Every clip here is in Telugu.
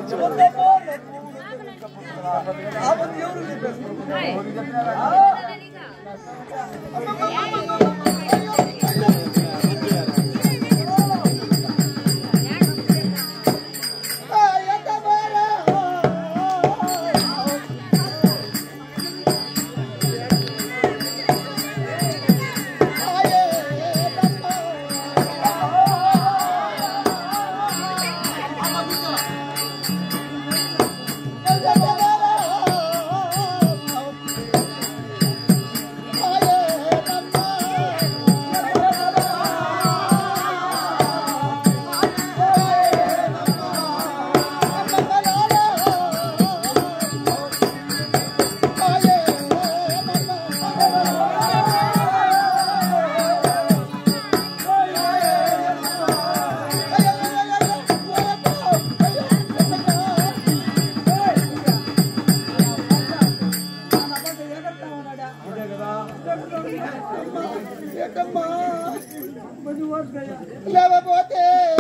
లేకపోతే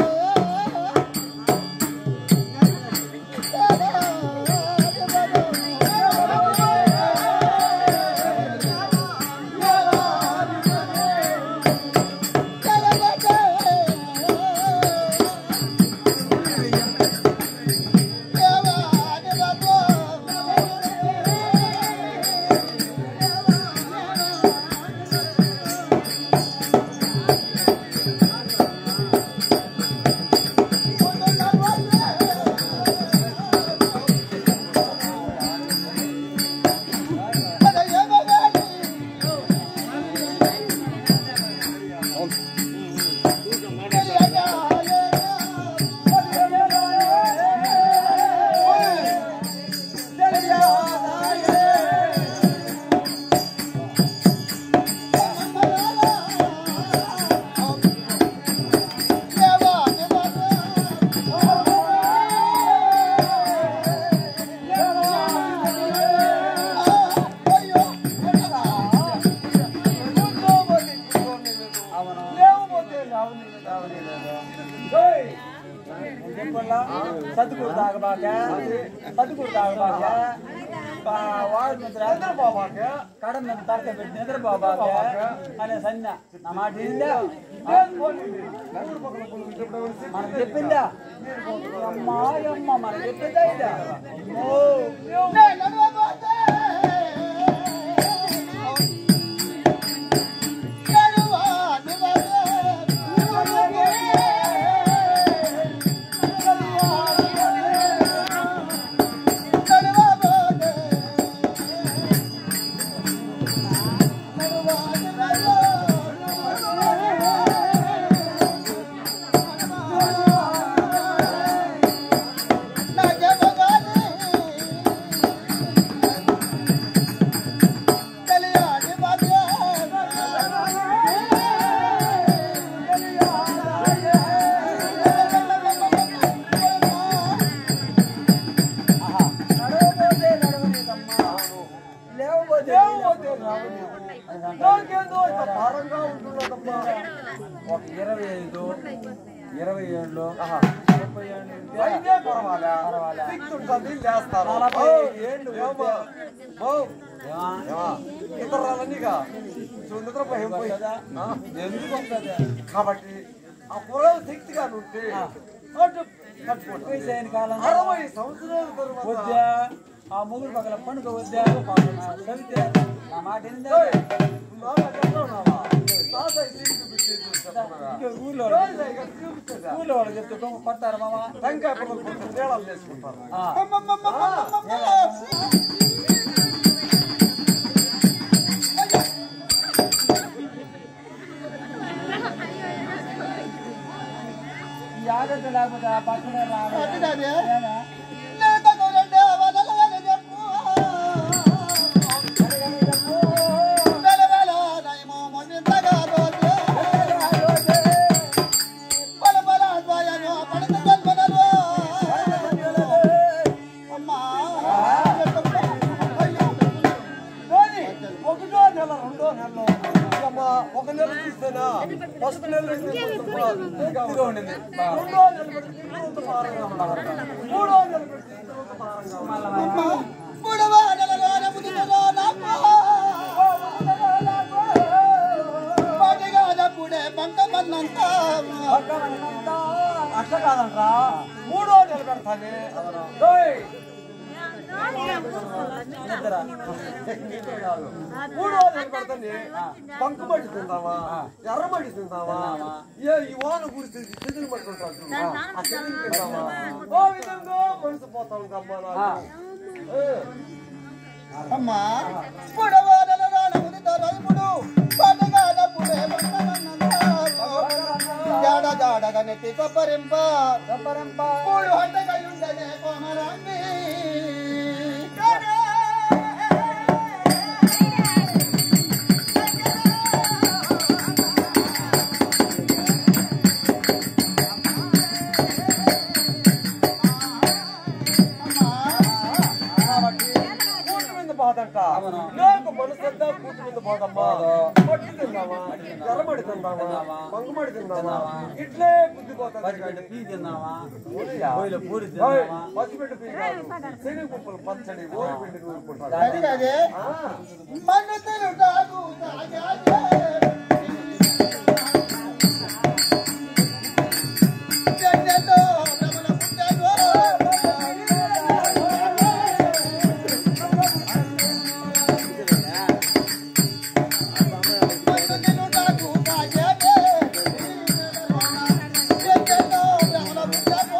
సతుకుడు తాగబాక సతుకుడు తాగబాక వాడు నిద్రపోబాక కడ మీద తరక పెట్టి నిద్రపోబాక అనే సన్న నా మాట ఏందా మనకు చెప్పిందా అమ్మా అమ్మ మనకు చెప్పిందా ఇదా నడవబోతే నడవనీకమ్మా. లేవబోతే ఒక ఇరవై ఐదు ఇరవై ఏళ్ళు ముప్పై ఏళ్ళు ఉంటే పర్వాలే. నలభై ఏళ్ళు ఉంటే ఏమా? కదా? ఎందుకు వస్తుంది? కాబట్టి ఆ పొలం శక్తిగా ఉంటే అటు కట్టుకోండి వయసైన కాలం అరవై సంవత్సరాల తర్వాత వద్దా ఆ ముగ్గురు పక్కల పండుగ వద్దా చదివితే నా మాట ఏందా నాన్న చెప్తున్నావా? తాత ఈ సీటు పెట్టి చెప్తున్నావా? ఇంకా ఊర్లో రోజు ఇక చూపిస్తుందా? ఊర్లో వాళ్ళు చెప్తే కొమ్మ కొడతారా మామ టెంకాయ పొలం కొంచెం తేడాలు చేసుకుంటారు ఆ. ఈ ఆగట్టు లేకపోతే ఆ పక్కనే రావాలి ఏనా? ఒకటో నెల రెండో నెలలో అమ్మా, ఒక నెల చూస్తేనా ఫస్ట్ నెల ఇదిగో ఉండింది. రెండో నెల నిలబెట్టి తిరుగుతూ భారంగా ఉన్నాడు. మూడో నిలబెట్టి తిరుగుతూ భారంగా ఉన్నాడు. మూడవ నెలలోన ముదిలోన పాటిగానప్పుడే బంకమన్నంత పక్కమనంతా అట్లా కాదంట్రా మూడో నిలబెడతానే ఓయ్, నిద్ర నీకే కాదు. మూడో నిలబెడతానే బంకుమడి తిందామా ఎర్రమడి తిందామా ఏ ఈ వాన గురించి చెదులు పట్టుకుంటారు ఆ చెదులు తిందామా ఓ విధంగా మనసు పోతా ఉందమ్మా నాకు ఏ. అమ్మా మూడవ నెలలోన ముదితో రైముడు పాటిగానప్పుడే బంకమన్నంత జాడ జాడగా నెత్తి కొప్పరింప గొప్పరంప మూడు హంటగలుండనే కోమరాంగి కూటి మీద బాధంట అవును. నాకు మనసంతా కూటి మీద బాధమ్మా పట్టి తిందామా ఎర్రమడి తిందామా బంగుమడి తిందామా ఇట్లే బుద్ధి పోతుంది పచ్చిగడ్డ పీ తిన్నావా ఓడియా. పోయిలో పూరి ఓయ్, తిన్నావా పచ్చిమిట్టు పీ కాదు. శనగ పప్పులు పచ్చడి ఓడి పిండి నూరుకుంటారు. అది కాదే ఆ, మన్ను తిరుటాకు తాగాదే చెడ్డతో రమణ పుట్టగో మన్ను తిరుటాకు తాగాదే చెడ్డతో రమణ పుట్టగో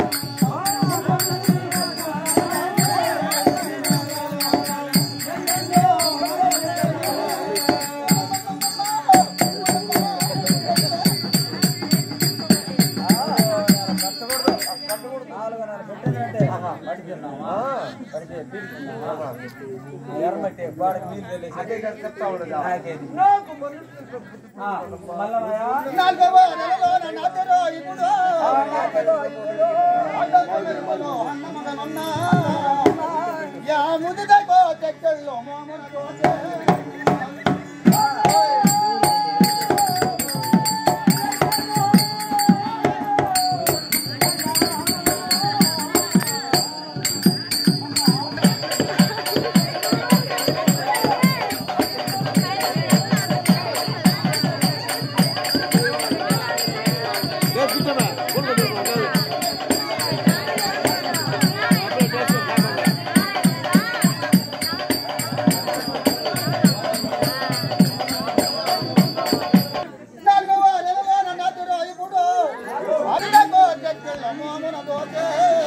నాలుగున్నర పెట్టిందంటే పడి తిన్నావా ఆ, పడితే పీడి తిన్నావా ఎర్రమట్టి గోడకి నీళ్ళు వెళ్ళేసి అదే కదా చెప్తా ఉండదా. నాకేది నాకు మనసులో బుద్ధి ఆ, మల్లమయ్య నాలుగవ నెలలోన నాతెరో ఇప్పుడు అడ్డంకు మెరుపులో అన్నమగనున్నా. యా ముదిదగో చెక్కల్లో మోమున దోచే. నాలుగవ నెలలోన నాతెరో ఇప్పుడు అడ్డంకు చెక్కల్లో మోమున దోచే.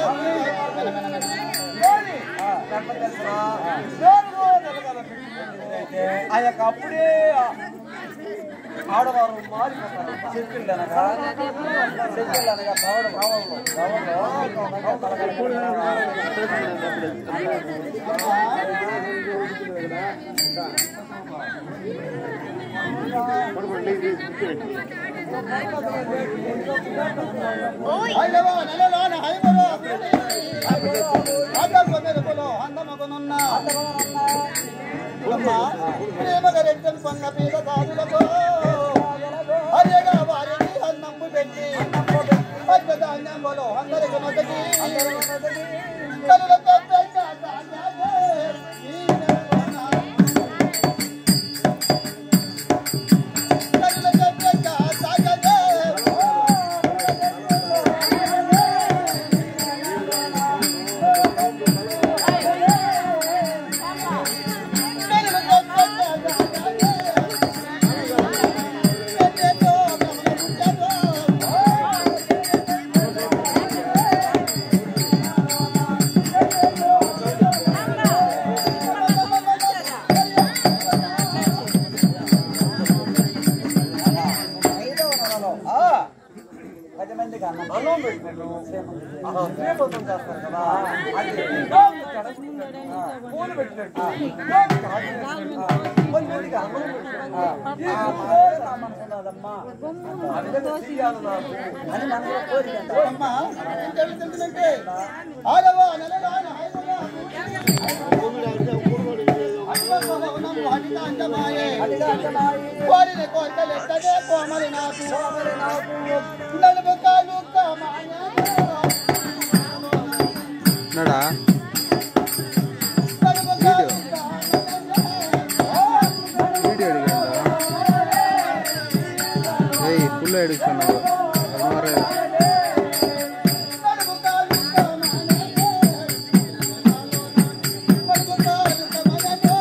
ఏమి? చెప్పదలుచురా. నాలుగో నెలగల పెళ్లి. ఆ యొక్క అప్పుడే ఆడవారు మారిపోతారు చెప్పులు అనగా చెప్పులు అనగా పవడ పవడలు ఐదవ నెలలోన హైమలో అడ్డంకు మెరుపులో అందమగనున్నా. అమ్మా, ప్రేమగ రెట్టం పొన్న పీద దారులతో అయ్యగా వారికి అన్నంపు పెట్టి పచ్చధాన్యంలో అందరికి మొదటి కనులతో పెద్ద ధాన్యాలే ఈ నెలలోన. కనులతో పెద్ద ధాన్యాలే. కనులతో పెద్ద ధాన్యాలే. పెద్దతో కమల పుట్టతో. ఐదవ నెలలో పది మందికి అన్నం అన్నం పెట్టినట్టు ఆహా, శ్రీమంతం చేస్తారు కదా అది నాకు కడగ- ఆ, పూలు పెట్టినట్టు నాకు కాకి వేసినట్టు, పది మందికి అన్నం పెట్టినట్టు. ఈ గుడిలో నా మనసు ఉన్నదమ్మా ఆ విధంగా చెయ్యాలి నాకు అని మనసులో కోరిక అమ్మా ఏం జరుగుతుందంటే ఆరవ నెలలోన హైదరాబాద్ అశ్వత్థ భవనం వాటిక అంజమాయే కోరిన కోరికలు ఎక్కడే కోమలి నాకు నలుపు కాలు కామాయా నడా నలుపు కాలు వీడియో అడిగాడా ఏయ్ ఫుల్ అడుగుతున్నావు మరి నలుపు కాలు కామాయా నలుపు కాలు కామాయా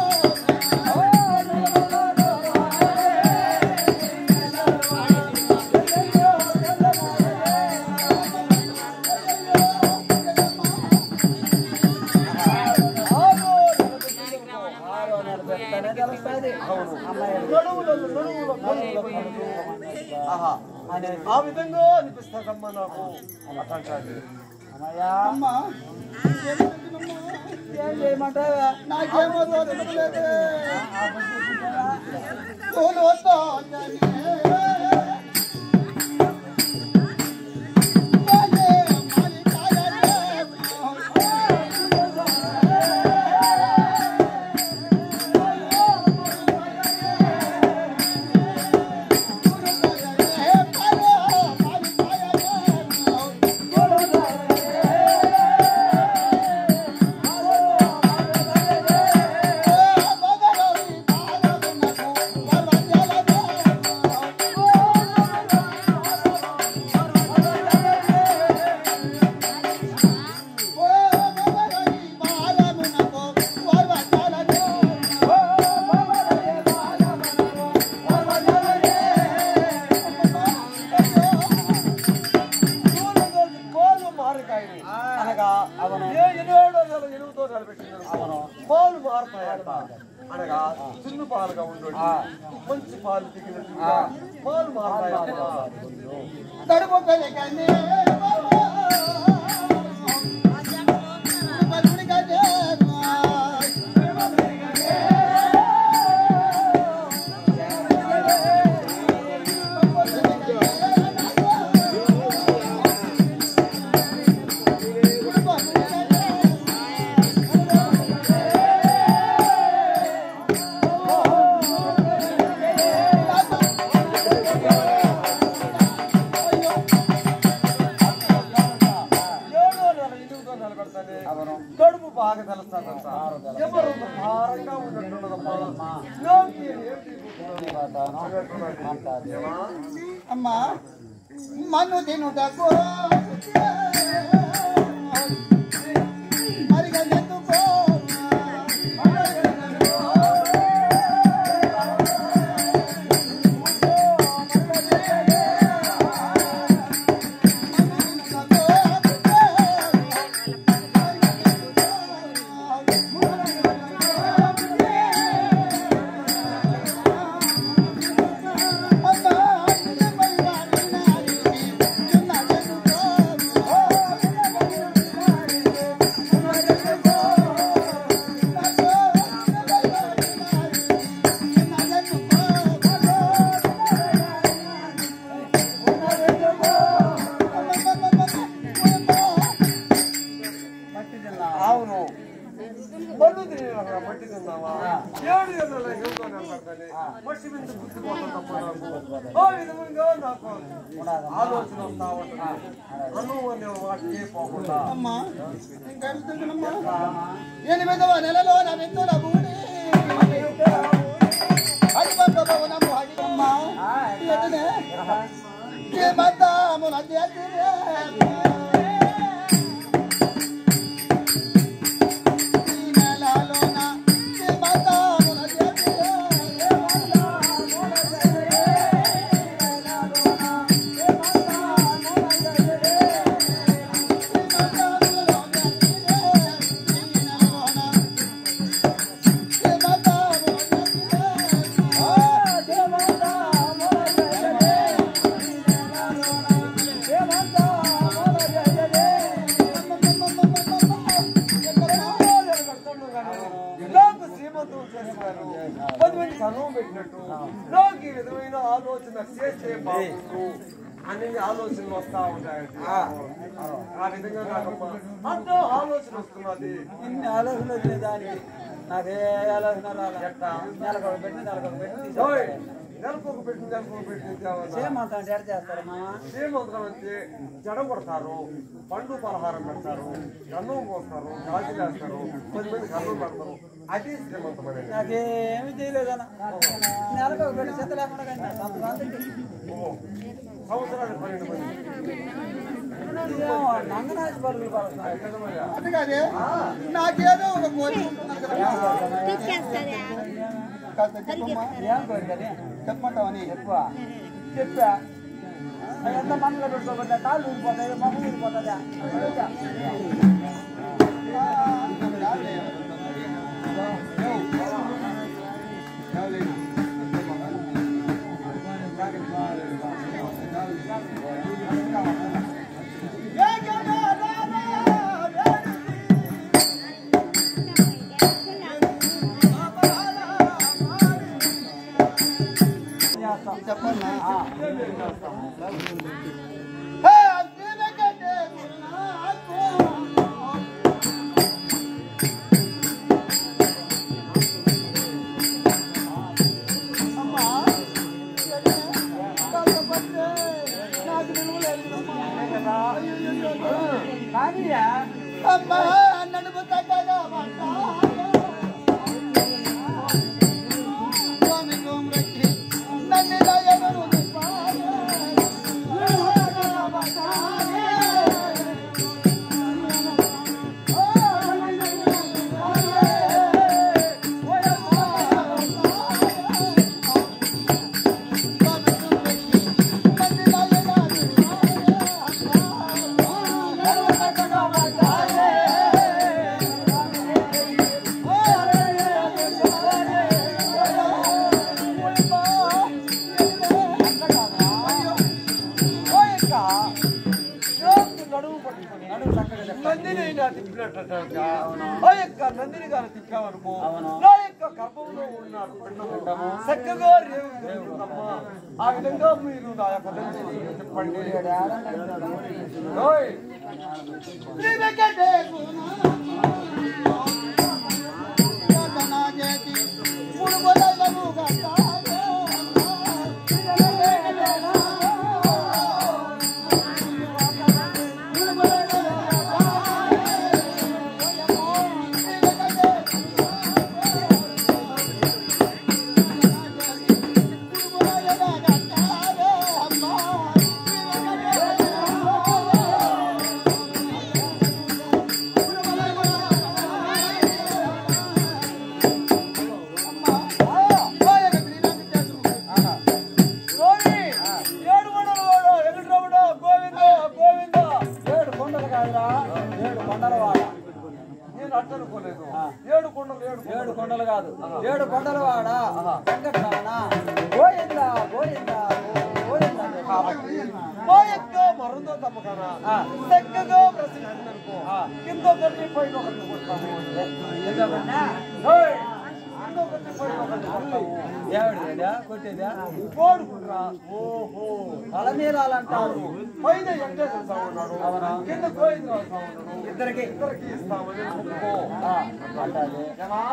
ఆరో నెల పెడితేనే తెలుస్తుంది అమ్మాయి నడువులో నడువులో నడువులో ఆహా ఆ విధంగా అనిపిస్తుందమ్మా నాకు అట్లాంటి అమ్మయ్యా అమ్మా ఏం చేయమంటావా నాకేమో దొరకలేదు పూలు వస్తాయని. మాలే మాలికాయలే. ఏ మాలే పాలు మారకాయని అనగా ఏ ఎనిమిదో నెల ఎనిమిదో నెల పెట్టిన పాలు మారుతాయట అనగా చిన్న పాలుగా ఉండడు మంచి పాలు దిగినట్టుగా పాలు మారుతాయట కడుపు పెళ్ళకనే ఏడో నెల ఎనిమిదో నెల పెడతానే కడుపు బాగా తెలుస్తాదంట ఎవరు భారంగా ఉన్నట్టుండదమ్మా నాకు ఏంటి ఏమా? అమ్మా మన్ను తినుటకు మరిగెందుకో అవును మన్ను తినేవాళ్ళ మట్టి తిన్నావా ఏడు ఎన్నెల ఎనిమిదో నెల పెడతానే మట్టి మీద గుర్తుపోతుందమ్మా నాకు ఆ విధంగా నాకు ఆలోచన వస్తా ఉంటుంది అన్నం అనే వాటికి పోకుండా అమ్మా ఇంకా అడుగుతున్నానమ్మా. ఎనిమిదవ నెలలో నా మిత్రుల భూమి హరిబంద భవనము హరిమ్మ ఎటునే శ్రీమంతమున చేతిరే. ఈ నెలలోన శ్రీమంతమున చేతిరే. నాకు శ్రీమంతం చేస్తున్నారు పది మంది కనుమ పెట్టినట్టు నాకు ఈ విధమైన ఆలోచన చేస్తే బాగుండు అనే ఆలోచనలు వస్తా ఉంటాయండి ఆ విధంగా నాకు అంతా ఆలోచన వస్తున్నది ఇన్ని ఆలోచనలు వచ్చిన దానికి నాకు ఏ ఆలోచన రాలే ఎట్టా? నెలకు పెట్టి నెలకు పెట్టి ఓయ్, నెలకు ఒక పెట్టి నెలకు ఒక పెట్టి తేవాలా? సేమంతా ఎడ చేస్తారు మామ శ్రీమంతులం అంటే జడ కొడతారు పండు పలహారం పెడతారు గన్నం పోస్తారు గాజులు వేస్తారు కొద్దిమంది గన్నం పెడతారు అది శ్రీమంతం అనేది నాకేమి చేయలేదన్న నెలకు ఒక పెట్టి చెత్త లేకుండా కానీ నా సంవత్సరానికి ఓ, సంవత్సరానికి పన్నెండు మంది ఇదేమో నంగనాచి పరుగులు పడుతున్నాయి నిజమయ్యా? అందుకని నాకేదో ఒక కోరిక ఉంటున్నది కదా కాస్త చెప్పమ్మా ఏం కోరికని చెప్పమంటావని ఎక్కువ చెప్పా అది ఎంత మనలో పెట్టుకోబడ్డా కాళ్ళు ఊరిపోతాయి మొహం ఊరిపోతుందా చేస్తాం చెప్పన్నా ఆ. హే, అగ్నివెంకటే గురునాథు. అమ్మా, కాస్త పట్టే, నాకు నిలవలేదురమ్మా. అయ్యయ్యయ్యో. కానీయా అమ్మా, నడుము తగ్గగా పడ్డాను. స్వామి గోమ్రకి, నన్నిలా ఎవరు దింపారు? నందిని అయినా తిప్పినట్ట ఆ యొక్క నందిని గారు తిప్పామనుకో అవును. నా యొక్క గర్భంలో ఉన్నారు పిండము చక్కగా రేవుతుందమ్మా ఆ విధంగా మీరు నా యొక్క నందిని చెప్పండి ఓయ్, స్వామి, ఏడు కొండల వాడు, వెంకటరమణ, గోవింద గోవింద ఏడు కొండలు కాదురా ఏడు కొండల వాడ నేను అట్ట అనుకోలేదు ఏడు కొండలు ఏడు ఏడు కొండలు కాదు ఏడు కొండల వాడ వెంకటరమణ గోయింద గోయింద గోయింద కాబట్టి మా యొక్క మరుందో తప్పకనా ఆ. చక్కగా ప్రశ్నించనుకో ఆ. కింద ఒకరిని పైన ఒకరిని కొడతాము ఎందుకన్నా ఏయ్, కింద ఒకరిని పైన ఒకరిని కొడతాము ఏమిడిదా కొట్టేదా కోడుకుంటా ఓహో తలమీరాలంటారు పైన వెంకటేశ్వర స్వామి ఉన్నాడు అవునా? కింద గోవిందరావు స్వామి ఉన్నాడు ఇద్దరికి ఇద్దరికి ఇస్తామని ఒప్పుకో ఆ, అంటాది ఏమా?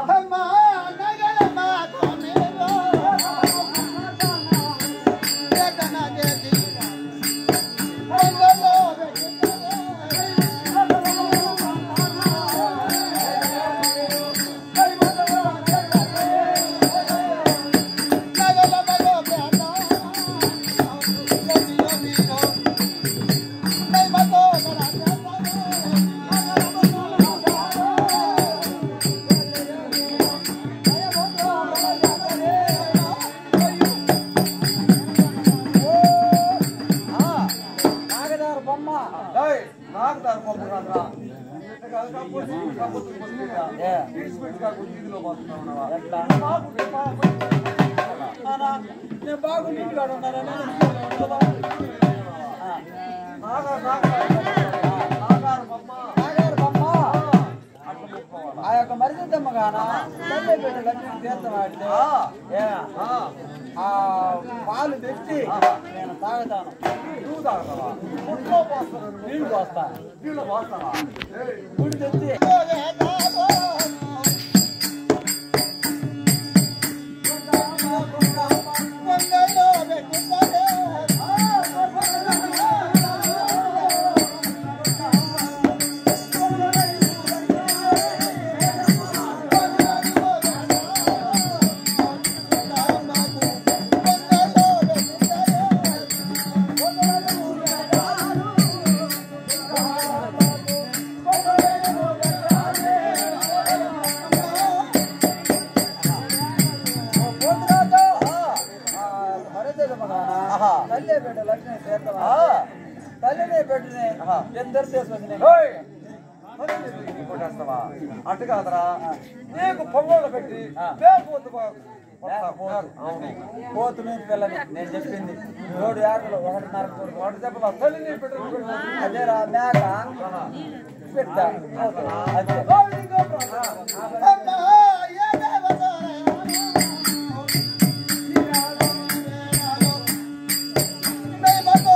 నాగదారు బొమ్మ ఏయ్, నాకు దాని గొప్ప కాదురా. ఇట్ట కాదు కాకపోతే ఇది కాకపోతే వస్తుందా? ఏ. విడిచిపెట్టి కాకపోతే వీధిలో పోతున్నావు ఉన్నావా? ఎట్లా మాకు నీ పాప- అవునా? నేను బాగుండి ఇంటికాడ ఉన్నానని ఆ, నాగా నాగా నాగారు బొమ్మ. నాగారు బొమ్మ అట్లా పెట్టుకోవాలా? ఆ యొక్క మరిదిద్దమ్మ గాన తల్లి బిడ్డ లక్ష్మి తీర్థం ఆడితే ఆ. ఏ, ఆ, ఆ పాలు తెచ్చి నేను తాగుతాను నువ్వు తాగుతావా? ముట్లో పోస్తాను నువ్వు. నీళ్లు పోస్తా నీళ్ళు పోస్తావా? ఏయ్, గుడి తెచ్చి ఇద్దరు తీసుకొచ్చిన ఓయ్! మరి నీకు ఇది కొట్టేస్తావా? అటు కాదురా నీకు పొంగళ్ళు పెట్టి వేపుతూ పో- కొడతా. అవును పోతు మీద పిల్లని నేను చెప్పింది ఏడు ఏటలు ఒకటిన్నర కోటి. వాడు చెప్పలా తల్లి నీ బిడ్డను కొట్టు. అదే రా మేక పెట్ట అంతే ఓ, ఇంకో ప్రాణా. అమ్మా ఏ దేవతోనే దైవతో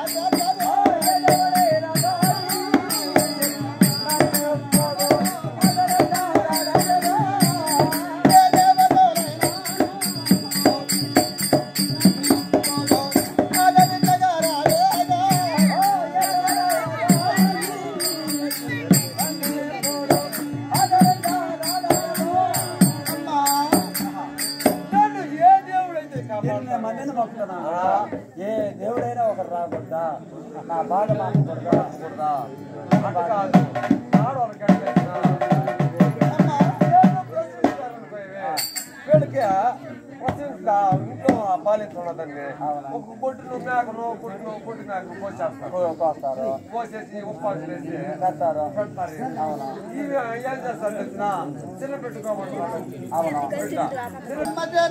నన్ను ఏ దేవుడైతే కాపాడు ఎనిమిది మందిని మొక్కుతున్నా ఏ దేవుడైనా ఒకరు రాకూడదా నా బాధ మానకూడదా కూడదా? అటు కాదు. ఆడవాళ్ళకి ఎట్లయినా. ఏదో ప్రశ్నిస్తారనుకోవే. వీళ్ళకి ప్రశ్నిస్తా ఇంట్లో పాలించున్నదండి ఒక కొట్టును మేకను కొట్టును కొట్టి మేకను పోసేస్తారు కోస్తారు పోసేసి ఉప్పాలు చేసి పెడతారు పెడతారు ఇవి ఏం చేస్తారు తెలిసిన చిన్న పెట్టుకోమంటారు అవును బిడ్డ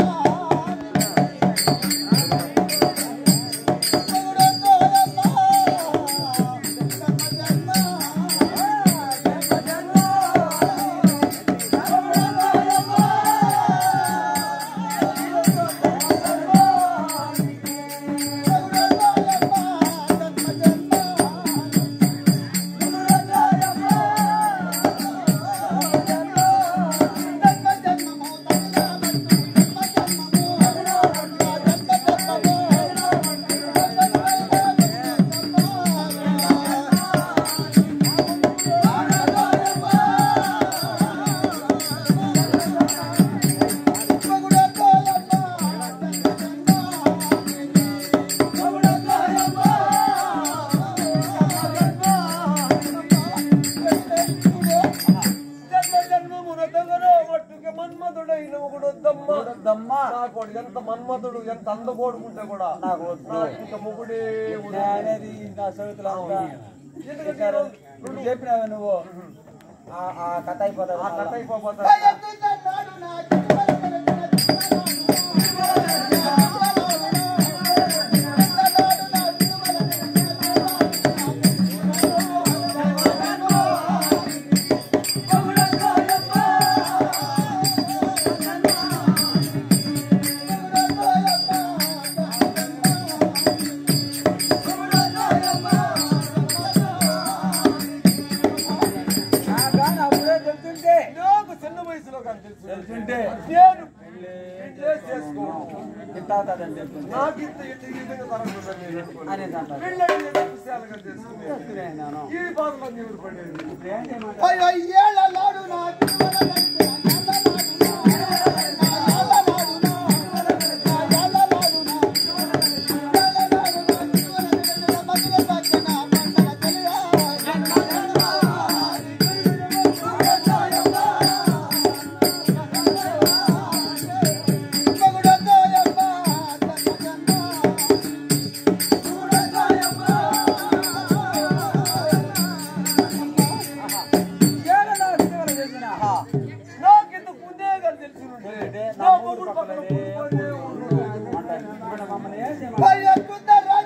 జన్మ జన్మమున దొంగలో మట్టుకి మన్మధుడైన ఒకడు దమ్మ దమ్మ నాకు ఎంత మన్మధుడు ఎంత అందగోడుకుంటే కూడా నాకు వద్దు. నాకు ఇంక మొగుడే వద్దు. నేను అనేది నా చేతులు అంతా ఎందుకంటే నువ్వు చెప్పినావు నువ్వు ఆ- ఆ కథ అయిపోతుంది ఆ కథ అయిపోతా ఆ గాని అప్పుడే చెప్తుంటే నాకు చిన్న వయసులో కనిపిస్తుంది తెలుసుంటే నేను పెళ్ళే చేసుకోను ఇంత అవుతుందని చెప్తుంటే నాకు ఇంత ఇంత ఈ విధంగా తరగతుందని నేను అనుకోను. అనేసి అంటారు పెళ్ళంటే ఏదో విషయాలుగా చేసుకునేది. చెప్తున్నాను ఈ బాధలో నీవు పడేది ఏం చేయమంటావు అయ్యో ఏళ్ళ నాకు నాకు ఇంత ముందే కదా తెలిసి ఉంటే నా మొగుడు పక్కన కూర్చొని ఉండు. మమ్మల్ని ఏం చేయమంటావు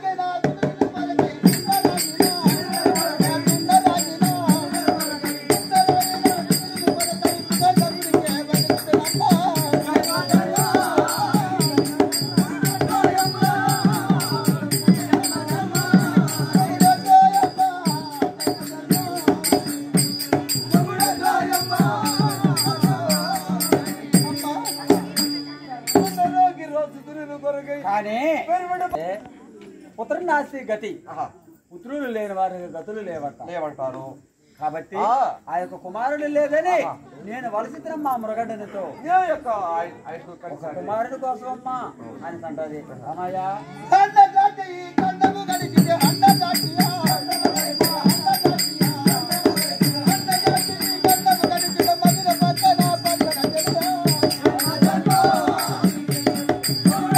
ఉన్నలోకి రోజు దురిన కొరకై కానీ పెరుమిడ ఏ, పుత్రనాస్తి గతి ఆహా, పుత్రులు లేని వారికి గతులు లేవట ఏమంటారు కాబట్టి ఆ. ఆ యొక్క కుమారుడు లేదని నేను వలసిద్దాం మా మృగడ్డనితో ఏ యొక్క ఆయ- ఆయనకు కలిసి కుమారుడు కోసం అమ్మా అని అంటది అమ్మాయ్యా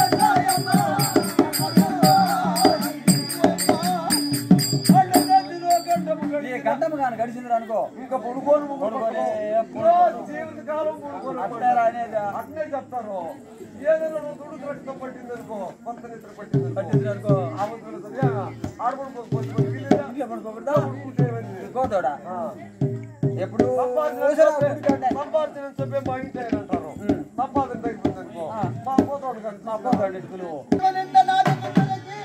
వాళ్ళ చేతిలో కానీ గడిచింది అనుకో ఇంకా పడుకోను పడుకోలే, జీవితకాలం పడుకోను అట్టారా అనేది అట్లే చెప్తారు ఏదైనా దుడు కట్టుతో పట్టింది అనుకో కొంత నిద్ర పట్టింది పట్టింది అనుకో ఆడపడిపోతుంది ఇంట్లో పడుకోకూడదా కోతోడా ఎప్పుడు సంపాదించిన చెప్పే మా ఇంట్లో ఆయన అంటారు సంపాదన తగ్గిపోయింది అనుకో మా పోతాడు కానీ మా కోతోడు పిలువు నింద నాది కుండలకి.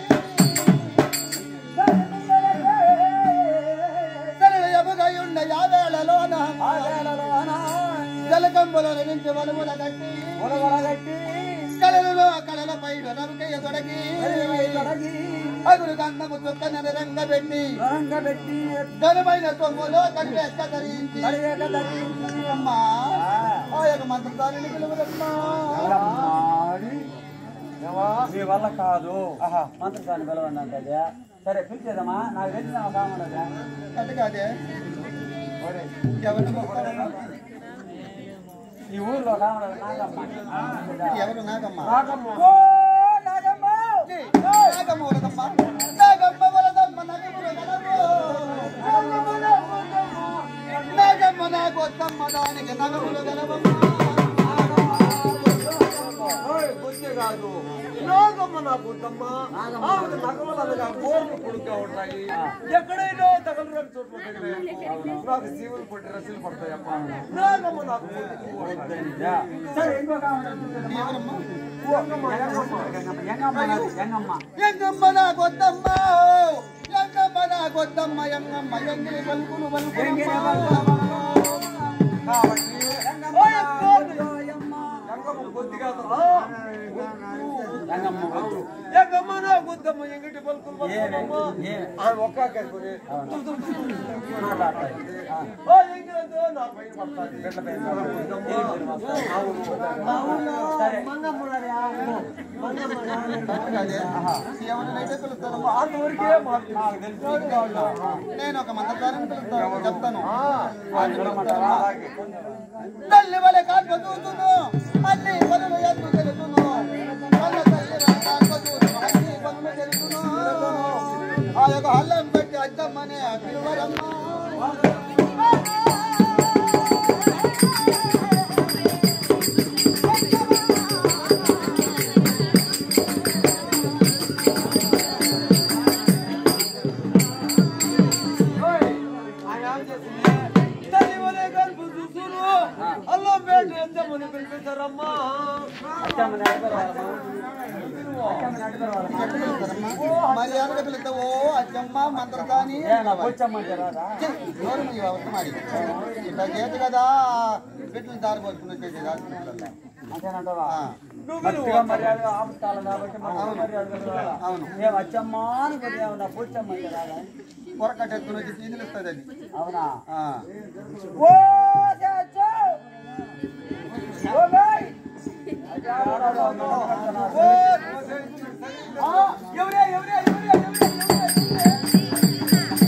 సెలవయముగై ఉన్న యావేళలోన ఆ వేళలోన జలకంబుల నుంచి వలుముల కట్టి ఉలవలగట్టి కలలలో కలల పైన నమ్మకయ్య తొడగి తొడగి అగురు గంధము చుక్క రంగ పెట్టి రంగబెట్టి ఘనమైన సొమ్ములో కడివేక్క ధరించి కడివేక ధరించి అమ్మా ఆ యొక్క మంత్రదారిని పిలువదమ్మా అమ్మాడి. మీ వల్ల కాదు మంత్రసాన్ని పిలవండి అంటే సరే పిలిచేదమ్మా నాకు తెలిసిన కావాలదా అంటే కాదే ఎవరిని మొక్కుతారమ్మా? ఈ ఊర్లో కావాలి నాగమ్మ ఎవరు నాగమ్మ ఓ నాగమ్మ నాగమ్మ వలదమ్మ నాగమ్మ వలదమ్మ నలుగురు నలుగు నాగమ్మ నాకు వద్దమ్మ దానికి నలుగురు గలవమ్మ వచ్చే కాదు నాగమ్మ నాకు వద్దమ్మా ఆవిడ నగమలనగా గోర్లు పొడుగ్గా ఉంటాయి ఎక్కడైనా తగలరాని చోట్ల తగిలే నాకు జీవులు పట్టి రసీలు పడతాయమ్మా నాగమ్మ నాకు వద్దు. సరే ఇంకో కావాలి ఎవరమ్మ ఎంగమ్మ, ఎంగమ్మ. ఎంగమ్మ నాది, ఎంగమ్మ ఎంగమ్మ నాకు వద్దమ్మ ఎంగమ్మ నాకు వద్దమ్మ ఎంగమ్మ ఎంగిలి పలుకులు పలుకులు కాబట్టి ఎంగమ్మ ఎంగమ్మ కొద్దిగా ఎంగమ్మ వద్దు ఎంగమ్మ నాకు వద్దమ్మ ఎంగిటి పలుకులు ఏమే పలుకులమ్మ. ఏమే ఆమె ఒక్క కనుకొని మాట్లాడతాయి ఓ ఎంగిలంతో నా పైన పడతాది గడ్డ పైన సరే ఎవరినైతే పిలుస్తారమ్మా అంతవరకే మాకు నాకు తెలుసు నేను ఒక మంత్రదారిని పిలుస్తాను చెప్తాను పిలవమంటావా? తల్లి వలె కాన్ప చూచును అన్ని పనులు ఎందుకు తెలుసును కన్న తల్లి వలె కాన్ప చూచును అన్ని పనులు తెలుసును ఆ యొక్క హల్లం పెట్టి అద్దమ్మనే పిలువరమ్మ పిలిపించారమ్మా అచ్చమ్మ నడిపేవాళ్ళమ్మా. అచ్చమ్మ నడిపేవాళ్ళమ్మా. మర్యాదగా పిలుస్తావు అద్దమ్మ మంత్రదాని ఏ, నా కూర్చోమ్మంటే రాదా? నోరు మీ అవసరం మరి ఇట్లా చేతి కదా బిడ్డలు దారి పోసుకుని వచ్చేది రాజకీయాలలో అంతేనంటావా? ఆ. భక్తిగా మర్యాదగా ఆపుతాను కాబట్టి మనం మర్యాదగా పిలవాలా? అవును. ఏం అచ్చమ్మా అని కొద్దిగా ఏమన్నా కూర్చోమ్మంటే రాదా? పొర కట్టేసుకుని వచ్చి సీజులు ఇస్తుంది అది అవునా ఆ. ఓ చాచో! Oh boy! ఓ! ఆ, ఎవరే, ఎవరే, ఎవరే, ఎవరే, ఎవరే, ఎవరే?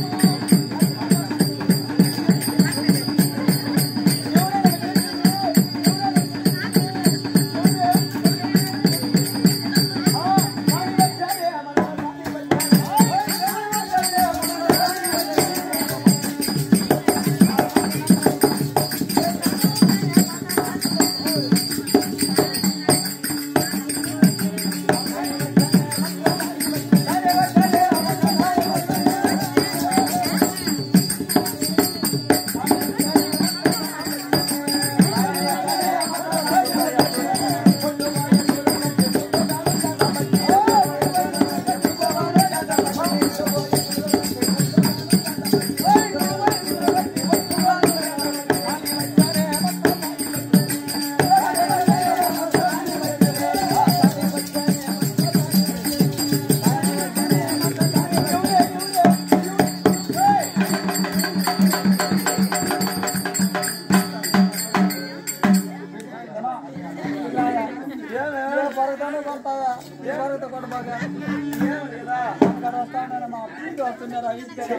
ఏ పరుగుతానో కొడతావా? ఏ పరుగుతో కొడబాగా? ఏమిటి కదా? అక్కడ వస్తానని మా పీకి వస్తున్నారా? ఇస్తారా?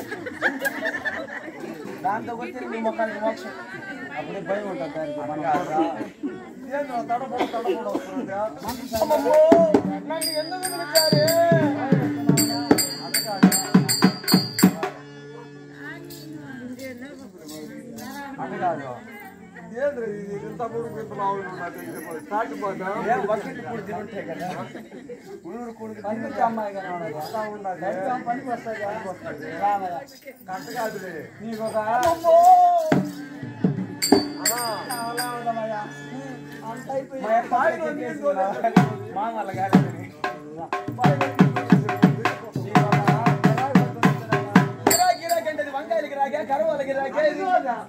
దాంతో వచ్చి మీ మొక్కలకి మోక్షం అప్పుడే భయం ఉంటుంది దానికి మనకు కాదురా. ఏంద్రా తడబడ తడబడ వస్తుందా అమ్మమ్మో, నన్ను ఎందుకు పిలిచారే అట్ట కాదు ఏంద్ర ఇది ఇంత కొడుకు ఇంత మామూలు తాటిపోతా ఏం వకీలు కూడా తింటాయి కదా ఊరు కొడుకు పనికి అమ్మాయి కానీ ఉన్నది అలా ఉన్నది దైవం పనికి వస్తుంది పనికి వస్తుంది రామయ్య కట్ట కాదులే నీకు ఒక అలా ఉండమయ్యా అంత అయిపోయింది మా బావిలో నీళ్ళు తోలేసి మా వల్ల కాదు గిరాకీ గిరాకీ అంటే ఇది వంకాయలు గిరాకే కరవాల గిరాకే ఇది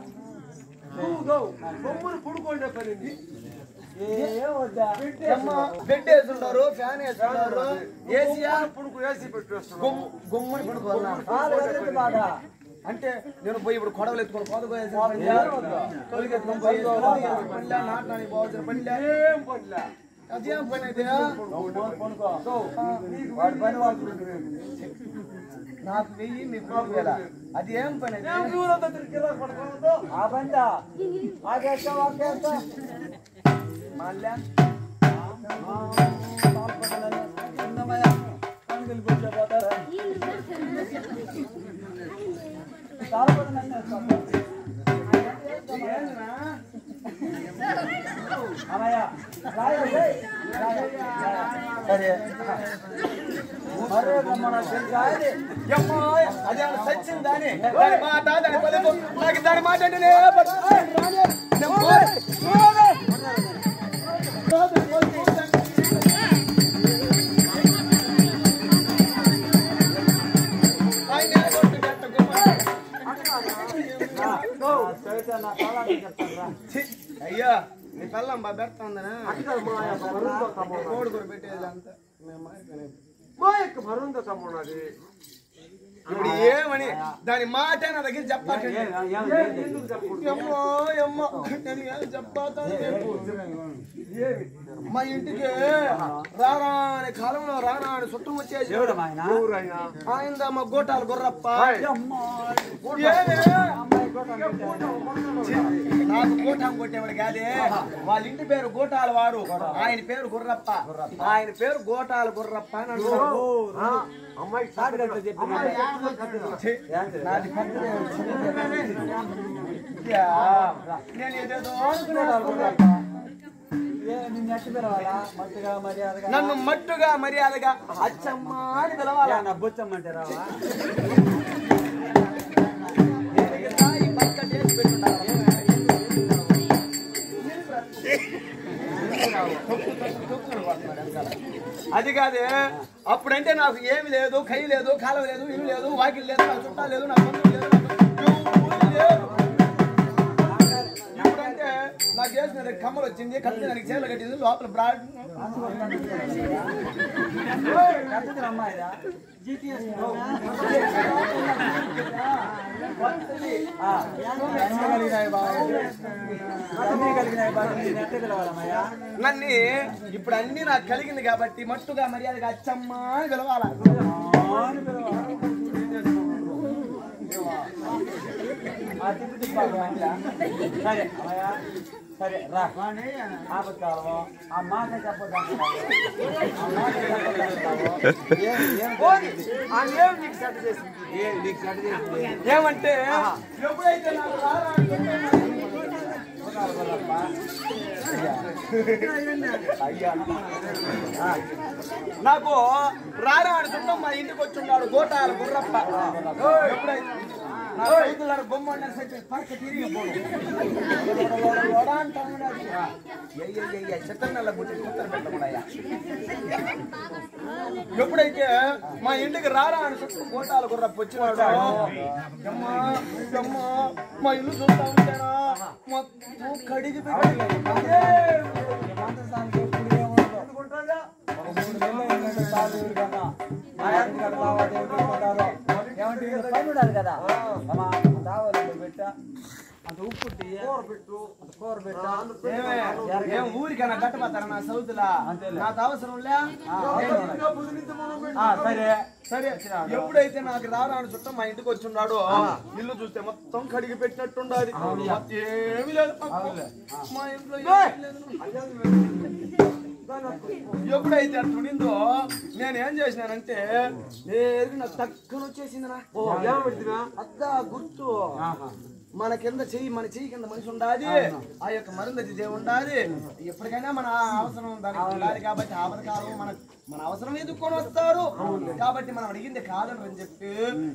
బొమ్మను పుడుకోండే పనింది ఏ వద్దా అమ్మ బెడ్ వేసుంటారు ఫ్యాన్ వేసుంటారు ఏసీయా పుడుకు వేసి పెట్టేస్తున్నాం గుమ్- గుమ్మని పడుకోవాలా కాలు ఎదురు బాగా అంటే నేను పోయి ఇప్పుడు కొడవలు ఎత్తుకొని కోదకోయేసి తొలగెత్తుకొని పల్లె నాటడానికి పోవాల్సిన పల్లె ఏం పనిలే అదేం పని అయితే కొనుక్కో వాడి పని వాళ్ళు నాకు వెయ్యి మీకు మూడు వేల అది ఏం పని అయితే ఏం ఊరంతా తిరిగి గిరాకీ పడుకోవద్దు ఆ బంద ఆగేస్తా వాకేస్తా మళ్ళా చిన్నమయ్య కనుకలు కూర్చోపోతారా తాళపడి నన్ను అమ్మయ్య రాయ సరే మరో మన తెలుసా ఇది? యమ్మా, అదే సచ్చింది దాని దాని మాట దాని పలుకు నాకు దాని మాట అంటే నే పట్టు. రానే. నేను పోరే. పోరే. ఆయనే కొట్టు గట్ట గుమ్మ. రా, చదివితే నా తాళాన్ని చెప్తాను రా. ఛీ, అయ్యా నీ పిల్లం బా పెడతాందనా మా యొక్క మరుందో తమ్ముడు కోడి కూర పెట్టేది అంతా మేము మారిపోయినాయి. మా యొక్క మరుందో తమ్ముడు అది ఇప్పుడు ఏమని దాని మాట నా దగ్గర చెప్పాలి ఏం- ఏం- ఏం- ఏం- ఎందుకు చెప్పకూడదు ఎమ్మో ఎమ్మో నేను ఏం చెప్పాతాను చెప్పు ఏమి మా ఇంటికి రారాని కాలంలో రారాని చుట్టం వచ్చేసి ఎవడు మా ఆయన? ఎవరైనా ఆయన మా గోటాలు గుర్రప్ప అమ్మా. ఏమే? అమ్మాయి కూడా పెట్టాను. ఛీ, నాకు గోటాం కొట్టేవాడు కాదే వాళ్ళ ఇంటి పేరు గోటాల వారు ఆయన పేరు గుర్రప్ప ఆయన పేరు గోటాల గుర్రప్ప అని అంటారు ఆ, అమ్మాయి సాటి గట్ల చెప్పిన ఛీ, నాది పక్కనే యా, నేను ఏదేదో అనుకున్నాను ఏ, నిన్ను ఎట్టు పిలవాలా? మట్టుగా మర్యాదగా నన్ను మట్టుగా మర్యాదగా అచ్చమ్మ అని పిలవాలా నా బుచ్చమ్మంటే రావా ఈ పక్క చేసి పెట్టుండాలి. అది కాదే అప్పుడంటే నాకు ఏమి లేదు కై లేదు కాలం లేదు ఇల్లు లేదు వాకిల్ లేదు నా చుట్టాలు లేదు నా బంధువులు లేదు నాకు ఎవరు లేరు. ఇప్పుడంటే నాకు చేసిన కమ్మలు వచ్చింది కత్తి దానికి చేతులు కట్టింది లోపల బ్రాడ్ కట్టదు అమ్మాయిదా జీటీఎస్ కలిగినాయి బాగా అన్నీ కలిగినాయి బాగా నేను ఎట్ట పిలవాలమ్మయ్యా నన్ను ఇప్పుడు అన్ని నాకు కలిగింది కాబట్టి మట్టుగా మర్యాదగా అచ్చమ్మ అని పిలవాలా అని పిలవాలి. ఆ తిప్పు తిప్పాలి అట్లా. సరే అమ్మయ్య సరే రా ఆపత్కాలము ఆ మాట చెప్పదు ఆ మాట చెప్పదు ఏం ఏం జరిగింది? ఆ ఏం నీకు సెట్ చేసింది ఏం నీకు సెట్ చేసింది ఏమంటే ఎప్పుడైతే నాకు రారా అనుకుంటే ఒకరు గొల్లప్ప. అయ్యా నాకు రారా అని చుట్టం మా ఇంటికి వచ్చి ఉన్నాడు గోటాల గుర్రప్ప ఎప్పుడైతే నా రైతులను బొమ్మ సైతే పక్క తిరిగి పోను చెత్తనల్ల బుట్టి కుత్తర పెట్టమడయ్యా ఎప్పుడైతే మా ఇంటికి రారా అని చుట్టూ గోటాల గుర్రప్ప వచ్చినాడు అమ్మా అమ్మా మా ఇల్లు చూస్తా ఉంటానా మొత్తం కడిగి పెట్టి మంత్రస్థానికి ఎప్పుడు ఏముండదు ఒక మూడు నెలలు ఏంటంటే చాలు ఊరికన్నా మా ఇంటి కాడ లావాదేవీలు పెట్టుకుంటారు ఏమంటే వీళ్ళు పని ఉండాలి కదా అమ్మా దావాలు పెట్టా అంత ఉప్పు టీ, పెట్టు అంత కూర పెట్టా ఏమే, ఏం ఊరికన్నా కట్టబోతారా నా సౌతులా నాకు అవసరం లే ఆ, సరే సరే ఎప్పుడైతే నాకు రారాని చుట్టం మా ఇంటికి వచ్చి ఉన్నాడో ఇల్లు చూస్తే మొత్తం కడిగి పెట్టినట్టుండాది ఏమి లేదు మా ఇంట్లో ఏమీ లేదు. ఎప్పుడైతే అట్లా ఉండిందో నేను ఏం చేసినానంటే నేరుగా నాకు తక్కువ వచ్చేసింది నా ఏం పెడుతున్నా అద్దా గుర్తు ఆహా. మన కింద చెయ్యి మన చెయ్యి కింద మనిషి ఉండాలి ఆ యొక్క మరుందతి దేవుడు ఉండాలి ఎప్పటికైనా మన అవసరం దానికి ఉండాలి కాబట్టి ఆపద కాలం మన మన అవసరం ఎదుర్కొని వస్తారు కాబట్టి మనం అడిగింది కాదని అని చెప్పి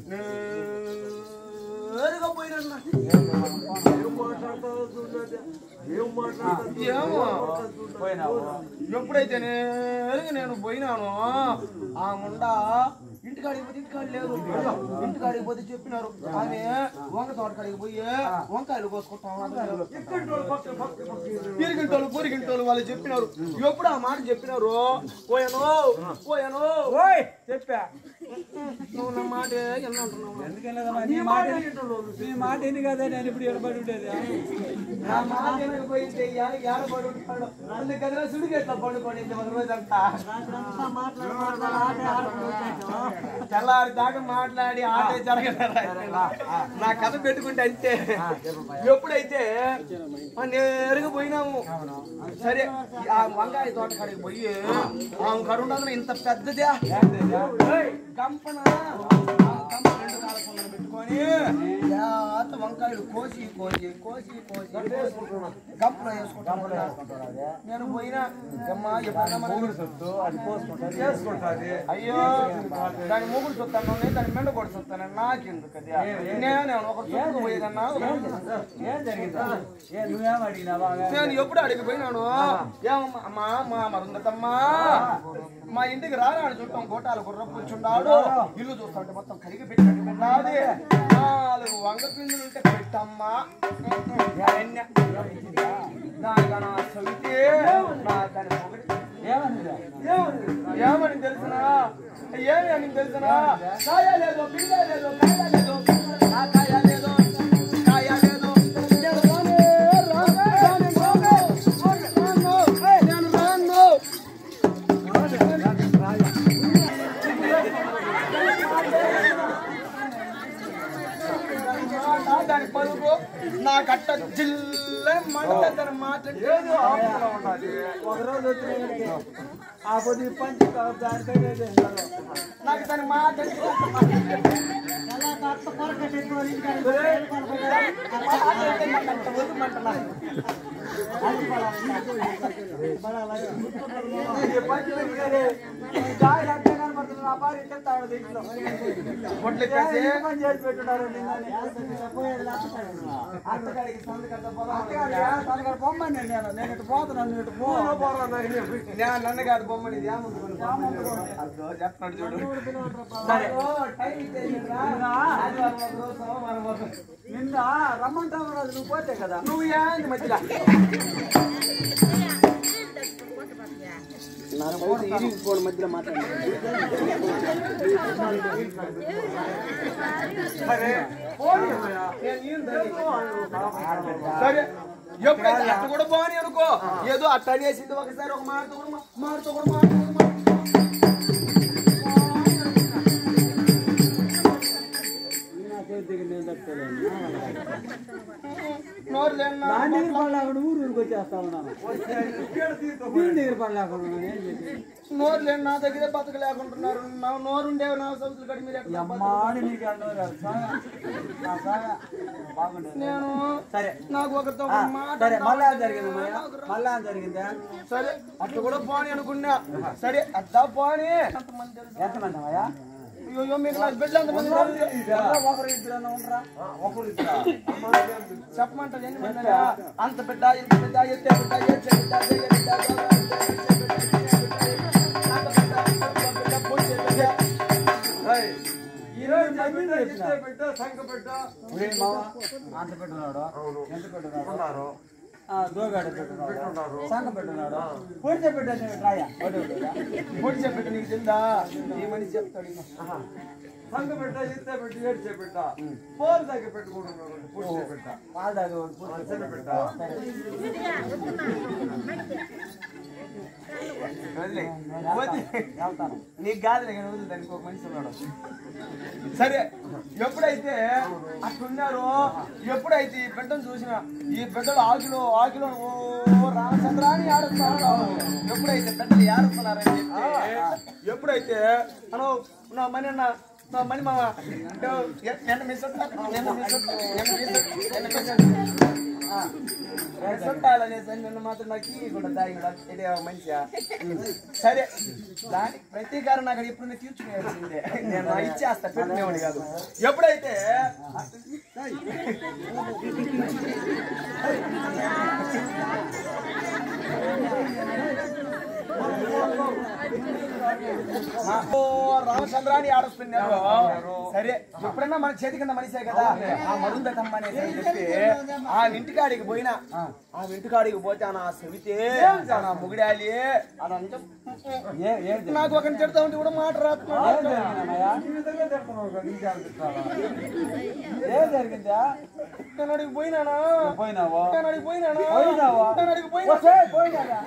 నేరుగా పోయినా ఏం మాట్లాడతావు చూడలేదు ఏం మాట్లాడతావు ఏమో పోయినావు ఎప్పుడైతే నేరుగా నేను పోయినాను ఆ ముండా ఇంటికాడికి పోతే ఇంటికాడ లేదు ఇంటికాడికి పోతే చెప్పినారు ఆమె వంక తోటకాడికి పోయి వంకాయలు కోసుకుంటాం ఇరిగింటోళ్ళు పొరిగింటోళ్ళు వాళ్ళు చెప్పినారు ఎప్పుడు ఆ మాట చెప్పినారు పోయాను పోయాను ఓయ్ చెప్పా నువ్వు నా మాట ఎన్నంటున్నావు ఎందుకెళ్ళదమ్మా నీ మాట నీ మాట ఎన్ని కదా నేను ఇప్పుడు ఎడబడి ఉండేది నా మాట పోయింటే ఏడబడి ఉంటాడు అందుకని సుడికి ఎట్లా పండుకోండి ఒక రోజంతా తెల్లారి దాకా మాట్లాడి ఆటే జరగలేదు నా కథ పెట్టుకుంటే అంతే ఎప్పుడైతే ఆ నేరుగా పోయినాము సరే ఆ వంకాయ తోట కాడికి పోయి ఆ కరుండదు ఇంత పెద్దదే ఏయ్, గంపన ఆ గంప రెండు కాళ్ళ కిందన పెట్టుకొని జాత వంకాయలు కోసి కోసి కోసి కోసి గంపలో వేసుకుంటాను నేను పోయినా అమ్మా ఎప్పుడన్నా మనం అది పోసుకుంటారు చేసుకుంటాది అయ్యో దాని మూగులు చూస్తాను దాని మెండ కూడా చూస్తాను నాకెందుకు అది నేను ఒక చూపు పోయేదన్నా ఏం జరిగిందా ఏ నువ్వేం అడిగినావా నేను ఎప్పుడు అడిగిపోయినాను ఏమమ్మా అమ్మా మా మరుందతమ్మా మా ఇంటికి రానాడు చుట్టం గోటాలు గుర్ర కూర్చుండాడు ఇల్లు చూస్తుంటే మొత్తం కడిగి పెట్టి పెట్టాది నాలుగు వంగ పిందులు ఉంటే పెట్టమ్మా ఎన్నె. దానికన్నా చవితే నా దాని ఒకటి ఏమన్నా ఏమని ఏమని తెలుసునా ఏమి అని తెలుసునా కాయ లేదు పిండ లేదు కాయ లేదు ఆ కాయ లేదు కాయ లేదు నేను రానే రానే రానే రాను నేను రాను దాని పలుకు నా కట్ట జిల్ల మంట దాని మాట ఏదో ఆపుతూనే ఉండాలి ఒక రోజు వచ్చిన ఆ పొద్దు పంచి దానికైతే నాకు దాని మాట పొట్లు ఎక్కేసి చేసి పెట్టున్నారు అత్తగారికి సంతకంతా పొలం తనకాడ పొమ్మని నేను నేను ఇటు పోతున్నాను నువ్వు ఇటు పో నేను నన్ను కాదు బొమ్మని ఇది ఏమనుకోను అదో చెప్తున్నాడు చూడు సరే. ఓ, టైం ఇచ్చేసిండ్రా. ఆదివారం ఒక రోజు, సోమవారం ఒక రోజు. నిన్న రమ్మంటావు రోజు నువ్వు పోతే కదా నువ్వు ఏంది మధ్యలో నా ఫోన్ ఇరిగిపోయిన మధ్యలో మాట్లాడు సరే పోనీ అమ్మయ్య. నేను ఈయన తల్లి. సరే ఎప్పుడైతే అట్ట కూడా బాని అనుకో ఏదో అట్ట అనేసింది ఒకసారి ఒక మాట కూడా మా- మాటతో కూడా మాట కూడా మాట. నోరు లేని నా దాని దగ్గర పడలేకుండా ఊరు ఊరికి వచ్చేస్తా ఉన్నాను ఇక్కడ తీసుకో. దీని దగ్గర పడలేకుండా ఉన్నాను ఏం చేసి నోరు లేని నా దగ్గరే బతక లేకుంటున్నారు నా నోరు ఉండేవి నా సంవత్సరాలు కడి మీరు ఎట్లా బతక- అమ్మాని నీకు అన్నారు సాగా నా సాగా బాగుండేది నేను సరే నాకు ఒకరితో ఆ, ఒక మాట సరే మళ్ళా ఏం జరిగింది అమ్మయ్య? మళ్ళా ఏం జరిగిందా సరే అట్లా కూడా పోని అనుకున్నా సరే అద్దా పోని ఎంతమంది తెలుసు ఎంతమంది అమ్మయ్య అయ్యో మీకు నాకు బిడ్డలు ఎంతమంది తెలుసు? ఒకరు ఇద్దరు ఉండరా ఒకరు ఇద్దరా? చెప్పమంటారు ఎన్ని మంది అన్నా? అంత బిడ్డ ఇంత బిడ్డ ఎత్తే బిడ్డ ఏడ్చే బిడ్డ చెయ్యే బిడ్డ గోగా బిడ్డ, ఏడ్చే బిడ్డ, తినే బిడ్డ, అంత బిడ్డ, అంత బిడ్డ, పొడిచే బిడ్డ. ఏయ్, ఈరోజు నా బిడ్డ, ఇచ్చే బిడ్డ, సంఘ బిడ్డ ఒరే మావ అంత పెట్టున్నాడు ఎంత పెట్టున్నాడు ఉన్నారు. దోగాడ పెట్టున్నాడు ఉన్నారు. సంఘ పెట్టున్నాడు పొడిచే పెట్టేసి రాయా ఒకటి ఒకటిగా. పొడిచే బిడ్డ నీకు తెలుదా ఈ మనిషి చెప్తాడు ఇక. సంఘ బిడ్డ ఇచ్చే బిడ్డ ఏడ్చే బిడ్డ పోలు దగ్గర పెట్టుకుంటున్నారు పుట్టే బిడ్డ పాలు తాగే వాడు పొడిచే మంచిగా బిడ్డ వదిలే. నేను వదిలే. వెళ్తాను నీకు కాదులే కానీ వదిలే దానికి ఒక మనిషి ఉన్నాడు సరే ఎప్పుడైతే అట్లున్నారో ఎప్పుడైతే ఈ బిడ్డను చూసిన ఈ బిడ్డలు ఆకిలో ఆకిలో ఓ రామచంద్ర అని ఆడుతున్నారు ఎప్పుడైతే బిడ్డలు ఏడుస్తున్నారని చెప్పి ఎప్పుడైతే మనం నా మన మా మణి మామ యో, ఎ- ఎన్న మిస్ అవుతా? ఎన్న మిస్ అవుతా? ఎన్న మిస్ అవుతా? ఎన్న మిస్ అవుతా? ఆ, మిస్ అవుతాలనే సరే నిన్ను మాత్రం నాకు ఇవ్వకుండా దాయి కూడా ఇదే మనిషా సరే దానికి ప్రతీకారం నాకు ఎప్పుడు తీర్చుకునేసిందే నేను నా ఇచ్చేస్తా పెట్టుకునేవాడి కాదు ఎప్పుడైతే ఓ రామచంద్రాన్ని ఆడొస్తున్నారు సరే ఎప్పుడన్నా మన చేతి కింద మనిషే కదా ఆ మరుందటమ్మ అనేసి అని చెప్పి ఆ ఇంటికాడికి పోయినా ఆ ఇంటికాడికి పోతే ఆ నా సవితే ఆ నా ముగిడాలి అదంతా ఏ- ఏం జరిగింది? నాకు ఒకరిని తిడతా ఉంటే కూడా మాట రాస్తున్నాడు ఏం జరిగిందన్నయ్య? ఏం జరిగిందా నేను అడిగి పోయినానా పోయినావా నేను అడిగి పోయినానా పోయినావా? నేను అడిగి పోయినా వస్తే పోయినారా?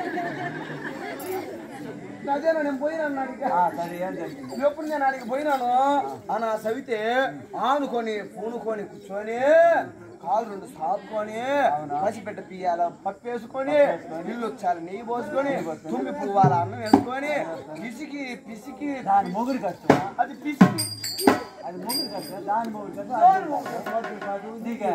అదేనా నేను పోయినాను అడిగా ఆ, సరే ఏం జరిగింది ఎప్పుడు నేను అడిగి పోయినాను ఆ నా సవితే ఆనుకొని పూనుకొని కూర్చొని కాలు రెండు సాపుకొని పసిపెట్ట పియ్యాల పప్పు వేసుకొని ఇల్లు వచ్చాలి నెయ్యి పోసుకొని తుమ్మి పువ్వాల అన్నం వేసుకొని పిసికి పిసికి దాని మొగుడు కష్టమా అది పిసికి అది మొగుడు కష్టం దాని మొగుడు కష్టం నీకే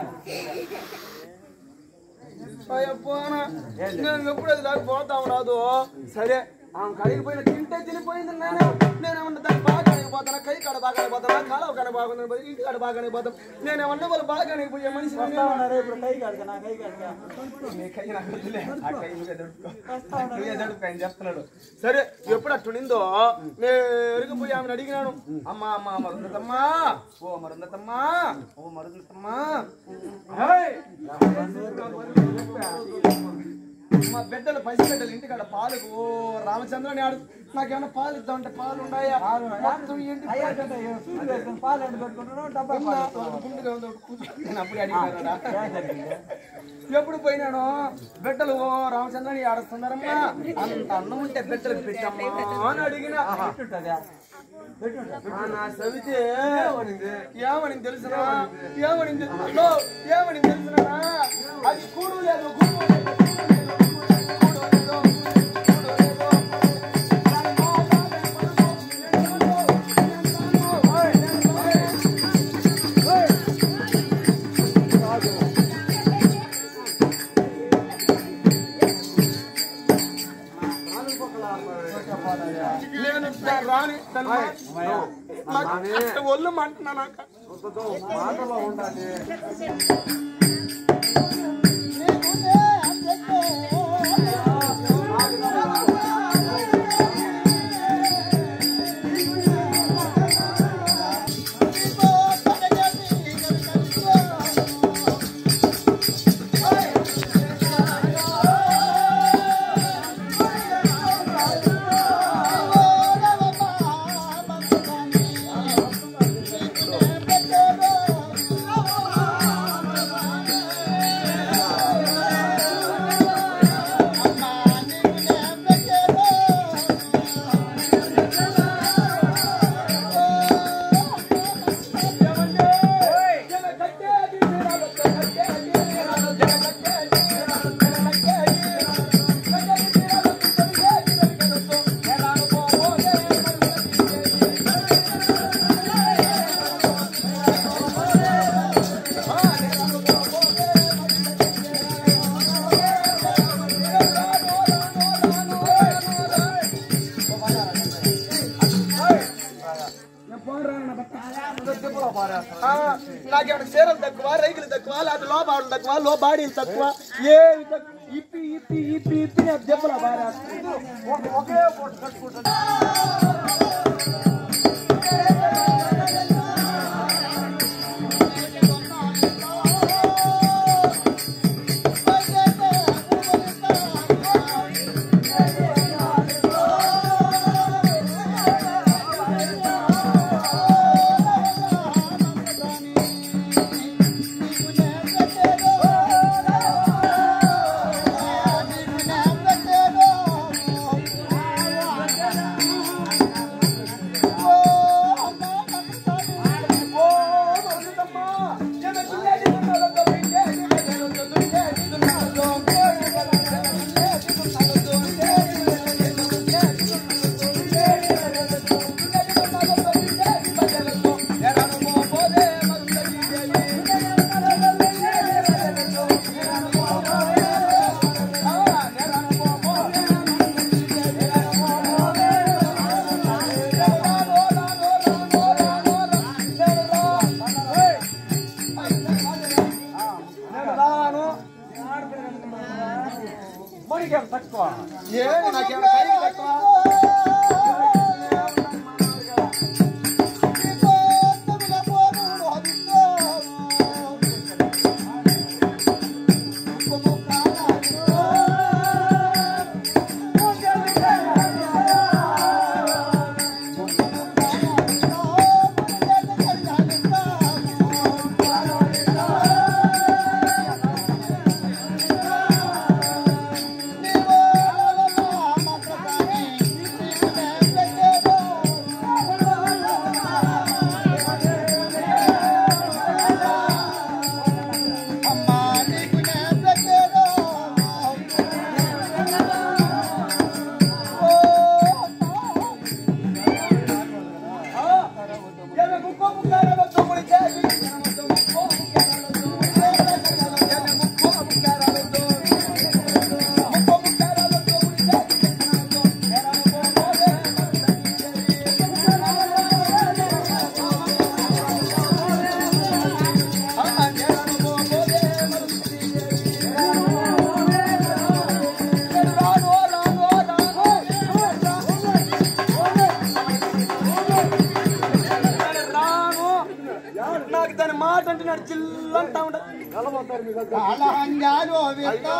పోనా నేను ఎప్పుడు అది దాకా పోతాం రాదు సరే ఆమె కడిగి పోయిన తింటే తినిపోయింది నేను నేనేమన్నా దాన్ని బాగా కడిగిపోతానా కై కాడ బాగా కడిగిపోతానా కాలువ కాడ బాగుంది ఇంటి కాడ బాగా కడిగిపోతాం నేనేమన్నా వాళ్ళు బాగా కడిగిపోయే మనిషి వస్తామన్నారా ఇప్పుడు కై కడక నా కై కడక నీ కై నాకు వదిలే. ఆ కై నువ్వే దొరుకుకో. నువ్వే దొరుకుకో అని చెప్తున్నాడు సరే ఎప్పుడు అట్టునిందో నేను పోయి ఆమెను అడిగినాను అమ్మా అమ్మా మరుందతమ్మా ఓ మరుందతమ్మా ఓ మరుందతమ్మా ఏయ్! మా బిడ్డలు పసి బిడ్డలు ఇంటికాడ పాలు ఓ రామచంద్రని ఆడు నాకేమైనా పాలు ఇద్దామంటే పాలు ఉన్నాయా మొత్తం ఇంటి అయ్యా కదా, ఏ సూది వేసుకొని పాలు ఎండ పెట్టుకుంటున్నావు డబ్బా ఉన్న పాలు ఒక గుండుగా ఉంది, ఒకటి కూర్చో. నేను అప్పుడే అడిగినారా ఏం జరిగింది ఎప్పుడు పోయినాను బిడ్డలు ఓ రామచంద్రని ఆడుస్తున్నారమ్మా అంత అన్నం ఉంటే బిడ్డలకు పెట్టమ్మా అని అడిగిన పెట్టుంటదా పెట్టుంటా ఆ నా సవితే ఏమని తెలుసునా ఏమని తెలుసు ఏమని తెలుసునా అది కూడు లేదు గుమ్ము లేదు, కూడు లేదు, కూడు లేదు, కూడు లేదు. దాని మాట, దాని పలుకు, నేను రాను, నేను రాను, ఓయ్, నేను రాను. ఓయ్. నేను దా- రాని దాని మాట- నాకు ఒళ్ళు మంటున్నా నాకు మాటలో ఉండాలి నాకేమైనా చీరలు తక్కువ రైకులు తక్కువ లేకపోతే లోబాడలు తక్కువ లో బాడీలు తక్కువ ఏమి తక్కువ ఇప్పి ఇప్పి ఇప్పి ఇప్పి నాకు దెబ్బల బాగా ఒకే పూట కట్టుకుంటాను Oh, ఎవరికి ఏం తక్కువ ఏమి నాకేమైనా కైకి తక్కువ? రాను నాకు దాని మాట అంటే నాడు చిల్లంటా ఉంటా అలహంగాలు విస్తా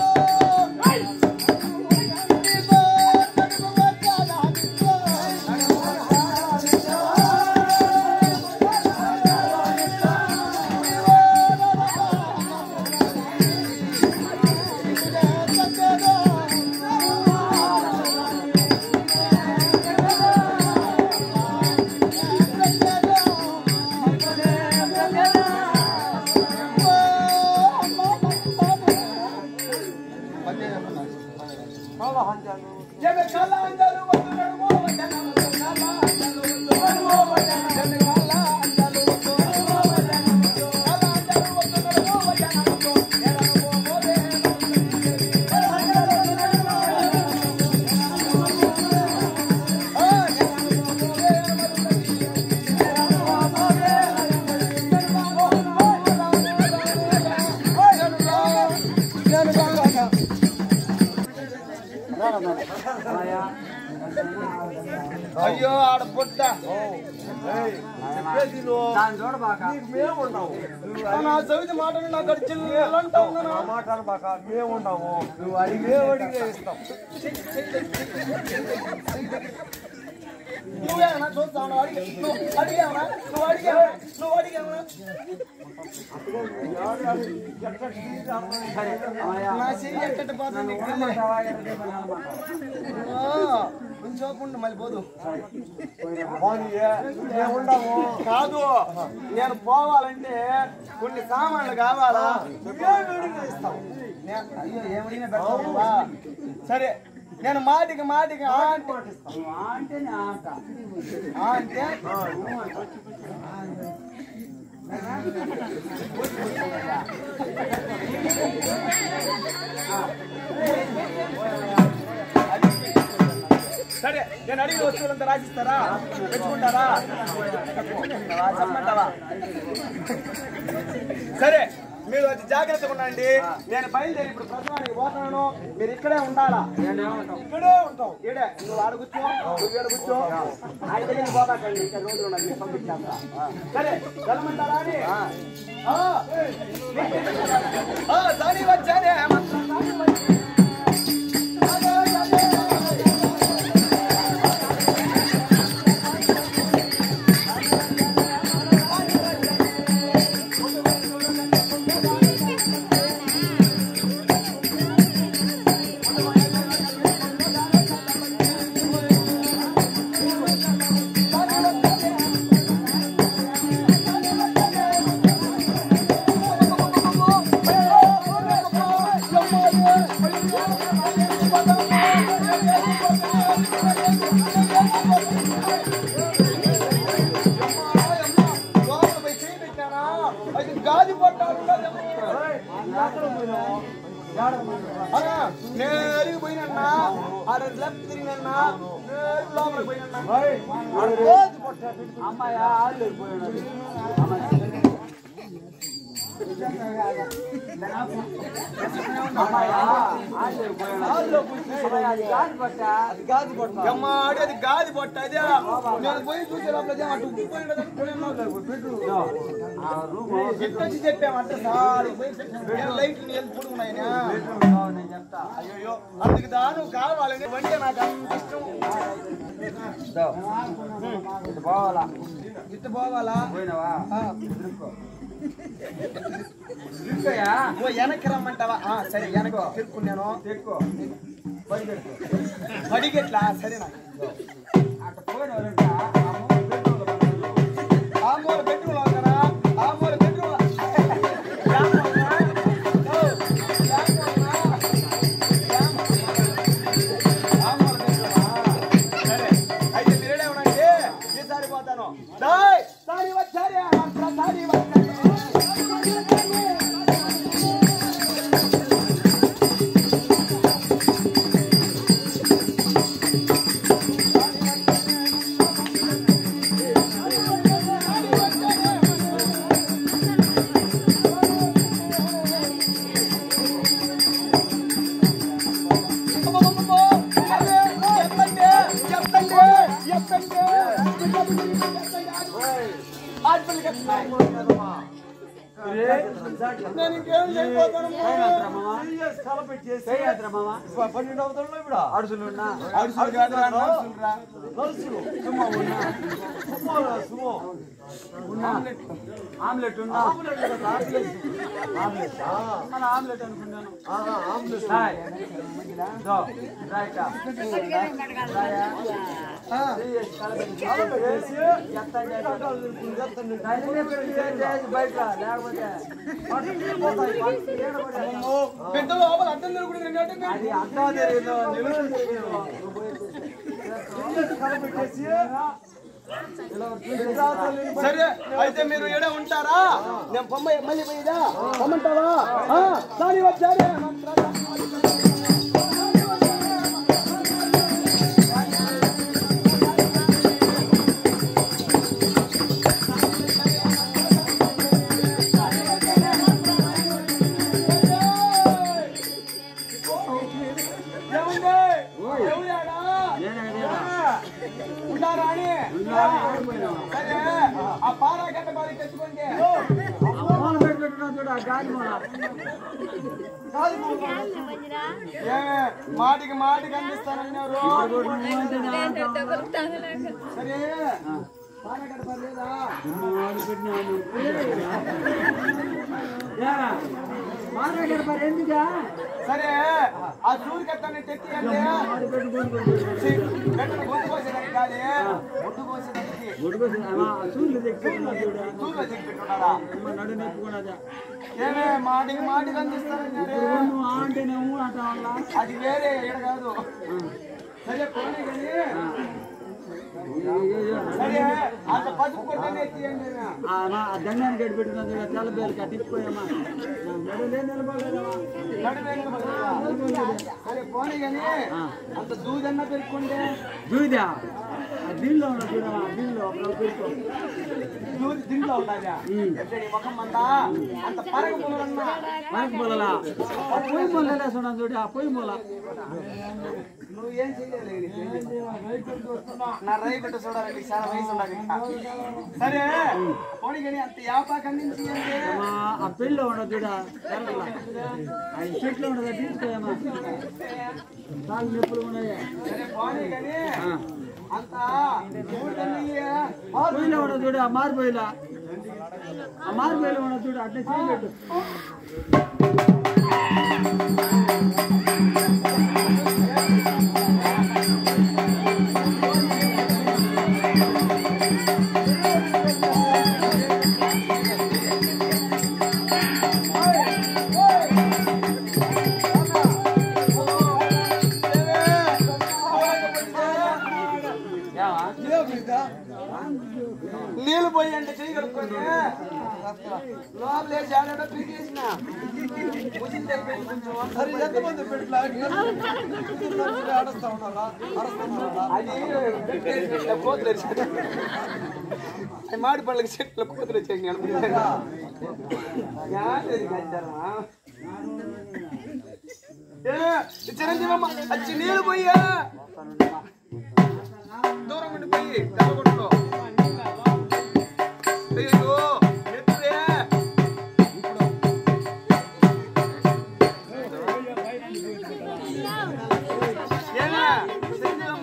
అయ్యో ఆడ పుట్ట చెప్పేది నువ్వు దాన్ని చూడబాక నీకు మేము ఉండవు నా చవితి మాటలు నాకు అక్కడ చిల్లంటా ఉన్నాను ఆ మాట అనబాక మేము ఉండము నువ్వు అడిగి మేము అడిగే ఇస్తాం నువ్వేనా చూస్తావు అడిగి నువ్వు అడిగావా నువ్వు అడిగావా నువ్వు అడిగావా సరే అమ్మయ్య. నా చెయ్యి ఎక్కటి పోతుంది నీకు తెలియదు. అనమంటావా? ఎక్కడికి పోయినా అనమంటావా? ఆ, కొంచెం ఓపుండు మళ్ళీ పోదు పోనీ, మేము ఉండము కాదు నేను పోవాలంటే కొన్ని సామాన్లు కావాలా మేము అడిగే ఇస్తాం నే- అయ్యో ఏమడిగినా పెట్టవా సరే నేను మాటికి మాటికి ఆ అంటే నువ్వు ఆ అంటేనే ఆ అంట. ఆ అంటే సరే నేను అడిగిన వస్తువులంతా రాసిస్తారా తెచ్చుకుంటారా ఆ, చెప్పమంటావా సరే మీరు అది జాగ్రత్తగా ఉండండి నేను బయలుదేరి ఇప్పుడు ప్రసవానికి పోతున్నాను మీరు ఇక్కడే ఉండాలా ఇక్కడే ఉంటాం ఇడే నువ్వు ఆడ కూర్చో నువ్వు ఈడ కూర్చో ఆయన దగ్గర పోతాకండి ఇక్కడ రోజులు ఉన్నది మీకు పంపించేస్తా సరే వెళ్ళమంటారా అని ఆ. ఆ, సారీ వచ్చానే గాలి పట్టాడు నేరుగా పోయినన్నా ఆడ లెఫ్ట్ తిరిగినన్నా నేరు లోపలికి పోయినన్నా అమ్మాయి ఆళ్ళు పోయి ఉన్నది. అమ్మాయి. అది కాదు పట్ట అది కాదు పట్ట అమ్మా ఆడి అది గాది పొట్ట అదే నేను పోయి చూసే లోపల అదే అటు ఉబ్బిపోయిన కదా, పోయినా. ఆ రూమ్ ఇటు వచ్చి చెప్పామంటే సార్ లైట్లు నీళ్ళు పుడుకున్నాయనా నేను చెప్తా అయ్యో అందుకు దాను కావాలని వంటే నాకు అంత ఇష్టం ఇటు పోవాలా ఇటు పోవాలా పోయినావా ఆ, ఇంకయ్యా ఓ వెనక్కి రమ్మంటావా ఆ, సరే వెనక్కి తిరుక్కున్నాను ఎక్కువ అడిగెట్లా సరే నాకు అక్కడ పోయిన వాళ్ళంట ఆ మూడు పెట్రోల్ బంకులు. ఆ మూల బెడ్రూమ్ అవుతారా ఆ మూల బెడ్రూమ్ సరే అయితే మీరేమనంటే ఈసారి పోతాను డేయ్, సారి వచ్చారే మాత్రం సారి వచ్చారే నేను ఇంకేం చేయబోతాను సీరియస్ కలపెట్టేసి చేయద్రా మామ పన్నెండు అవుతాడు ఇప్పుడు అడుసులున్నా అడుసులు కాదురా, నడుసులురా. నలుసులు సుమో ఉన్నా సుమోరా సుమో ఉన్నా ఆమ్లెట్ ఉన్నా ఆమ్లెట్ కదా, ఆమ్లెట్. ఆమ్లెట్ మన ఆమ్లెట్ అనుకున్నాను ఆహా, ఆమ్లెట్ రాయ్ దో రాయక రాయా సీరియస్ కలబెట్టి కలపెట్టేసి ఎత్తండి కట్టాలు తిరుగుతుంది, ఎత్తండి. కైలనే పెట్టి చేసి బయట లేకపోతే పట్టుకుని పోతాయి, పట్టుకుని ఏడబడి. బిడ్డ లోపల అడ్డం తిరుగుతుంది అది అంతా తెలియదు నిలువ తెలియదు సీరియస్ కలపెట్టేసి ఇలా తల్లిని సరే అయితే మీరు ఎడ ఉంటారా నేను బొమ్మ మళ్ళీ పోయిదా పొమ్మంటావా ఆ, సారీ వచ్చారే ఏముంది? ఎవరాడా? ఉన్నారా అని? సరే, ఆ పారాగడ్డ బారి తెచ్చుకోండి చూడ గాలి మన ఏమే, మాటికి మాటికి అందిస్తానన్నారు సరే పారాగడ్డ బారి లేదా ఎందుకా సరే ఆ సూర్య కట్టాన్ని తెచ్చి అంటే ఛీ, గట్టున గొంతు కోసేదానికి కాదే ఒడ్డు కోసేదానికి సూర్యులు తెచ్చుకున్నా చూడ సూర్యులో తెచ్చి పెట్టున్నారా నడు నెప్పుకున్నదా ఏమే మాటికి మాటికి అందిస్తానన్నారు నువ్వు ఆ అంటేనే ఊ అంట వల్ల అది వేరే ఈడ కాదు సరే పోనీ కానీ సరే అంత పసుపు కొట్టనే తీయండి దండానికి గడి పెట్టిన తెల్ల బేలు కట్టించిపోయామా నడులే నిలబడలేదమ్మా నడుమేందుకు పసుపురా? సరే పోనీ కానీ అంత దూదన్నా పెట్టుకుంటే చూదా ఆ దీనిలో ఉన్న చూడమా దీనిలో ఒకరు పెట్టుకో దూది దీంట్లో ఉండాలా అంటే నీ ముఖం అంతా అంత పరగ పొలన్నా మనకి పొలలా ఆ పొయ్యి మొల చూడ చూడు ఆ పొయ్యి మొల నువ్వు ఏం చేయలేదు నా రై పెట్ట చూడాలంటే చాలా వయసు ఉండాలి ఇంకా. సరే పోనీ కానీ అంత యాపాకు అందించి అంటే అమ్మా, ఆ పెళ్ళిలో ఉండదు చూడ ఎర్రలా. ఆ చెట్లో ఉండదు తీసుకోయమ్మా కాళ్ళు నొప్పులు ఉన్నాయా సరే పోనీ కానీ అంత ఊరికన్నీ పొయ్యిలో ఉండదు చూడు ఆ మారు పొయ్యిలా ఆ మారు పొయ్యిలో ఉండదు చూడు అట్నే చేయబెట్టు నీళ్ళు పోయి అంటే చెయ్యి కడుక్కొని లోపల జాడో పీకేసిన ముసి మరి ఎంతమంది పెట్ల ఆడస్తా ఉన్నారా అరస్తున్నారా మాడి పండ్లకి చెట్లు కూతురు వచ్చాయి చిరంజీవమ్మ వచ్చి నీళ్ళు పోయా దూరం ఉండి పోయి తెల్లగొట్టుకో అయ్యో ఎత్తురే ఏనా చిరంజీవమ్మ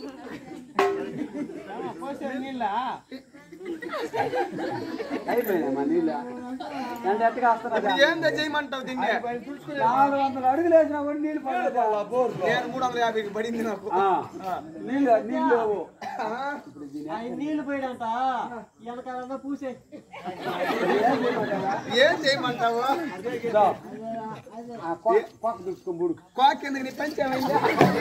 అయిపోయినాయమ్మా నీళ్ళు ఎంత ఎట్టుగా వస్తున్నా ఇప్పుడు ఏందో చేయమంటావు దీన్ని నాలుగు వందల అడుగులు వేసినా కూడా నీళ్ళు పడలేదు నేను మూడు వందల యాభైకి పడింది నాకు ఆ, నీళ్ళు నీళ్ళు లేవు. నీళ్లు పోయాడంట వెనకాలంతా పూసే ఏం చేయమంటావు ఇదో. ఆ, కొ- కొక్క చూసుకో మూడు కాక్ ఎందుకు నీ పంచామైందా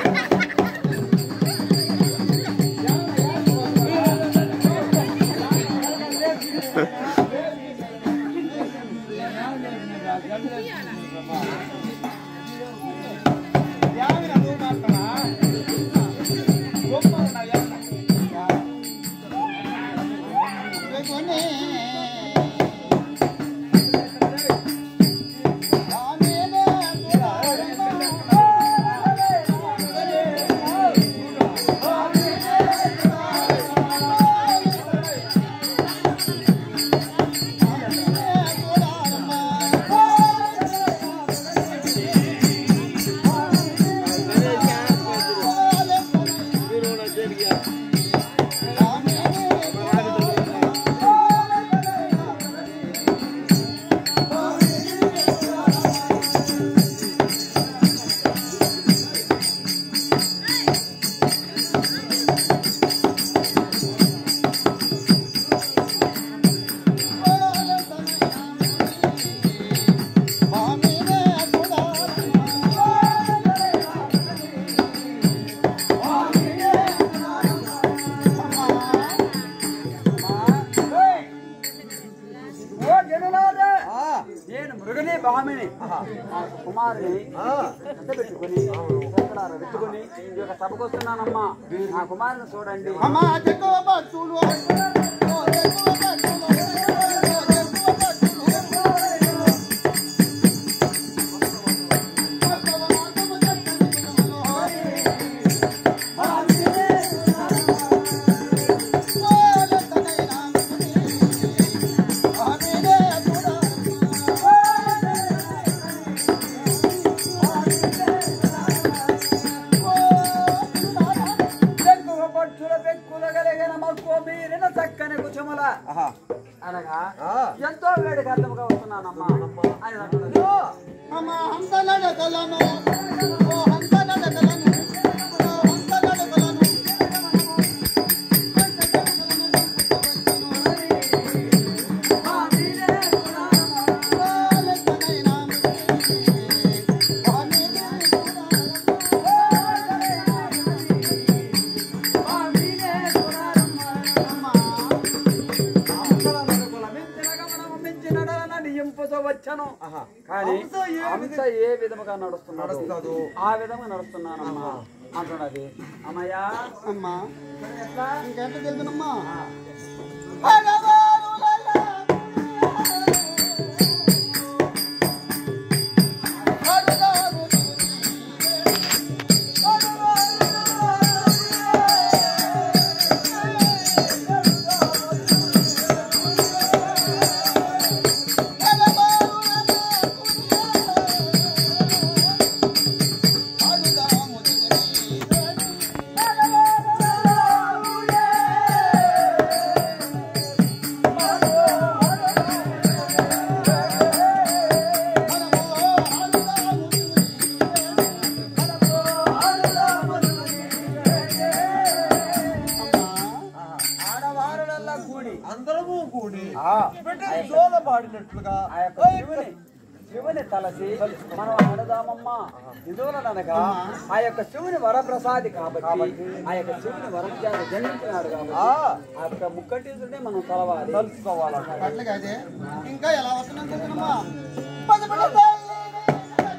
ఓ జనులారా నేను మృగనే భామిని ఆ కుమారుని పెద్ద పెట్టుకుని శంకరార పెట్టుకుని ఈ యొక్క సభకు వస్తున్నానమ్మా నా కుమారుని చూడండి అమ్మా ఎక్కువ భక్తులు ఎక్కువ భక్తులు ఎక్కువ భక్తులు ఎక్కువ పక్షుల పెక్కుల కలిగిన మక్కువ మీరిన చక్కని కుచముల అనగా ఎంతో వేడికి అర్థముగా వస్తున్నానమ్మా అని అంటున్నది అమ్మ హంస నడకలను ఓ హంస నడకలను ఓ హంస నడకలను వచ్చాను కానీ హంస ఏ హంస ఏ విధముగా నడుస్తున్నాడు నడుస్తాడు. ఆ విధంగా నడుస్తున్నానమ్మా అంటున్నది అమ్మయ్యా అమ్మా ఎట్లా ఇంకెంత తెలుసునమ్మా ఆడవారులల్లా కూడి అందరము కూడి ఆ బిడ్డని జోల పాడినట్లుగా ఆ యొక్క శివుని శివుని తలసి మనం ఆడదామమ్మా ఎందువలనగా ఆ యొక్క శివుని వరప్రసాది కాబట్టి ఆ యొక్క శివుని వరప్రసాది జన్మించినాడు కాబట్టి ఆ యొక్క ముక్కటీసుడే మనం తలవాలి కలుసుకోవాలంట అట్లాగే అదే ఇంకా ఎలా వస్తున్నాం తెలుసునమ్మా పదపడ తల్లి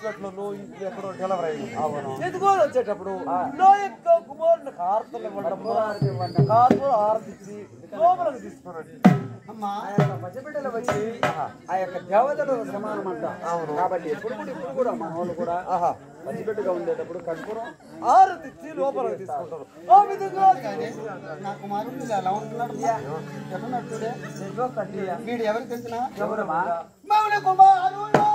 హాస్పిటల్లో ఇంట్లో ఎక్కడో డెలివరీ అయింది ఎదుగోలు వచ్చేటప్పుడు నా యొక్క కుమారుని కార్తలు ఇవ్వండి కార్తలు ఆరతిచ్చి లోపలికి తీసుకున్నాడు అమ్మా ఆ యొక్క పసిబిడ్డలు వచ్చి ఆ యొక్క దేవతలు సమానమంట కాబట్టి ఎప్పుడు కూడా ఇప్పుడు కూడా మన వాళ్ళు కూడా ఆహా పసిబిడ్డగా ఉండేటప్పుడు కర్పూరం ఆరతిచ్చి లోపలికి తీసుకుంటారు ఆ విధంగా నా కుమారుడు ఎలా ఉంటున్నాడు ఎట్టున్నాడు చూడే ఏదో కట్టియా. వీడు ఎవరికి తెలిసిన ఎవరమ్మా మౌని కుమారుడు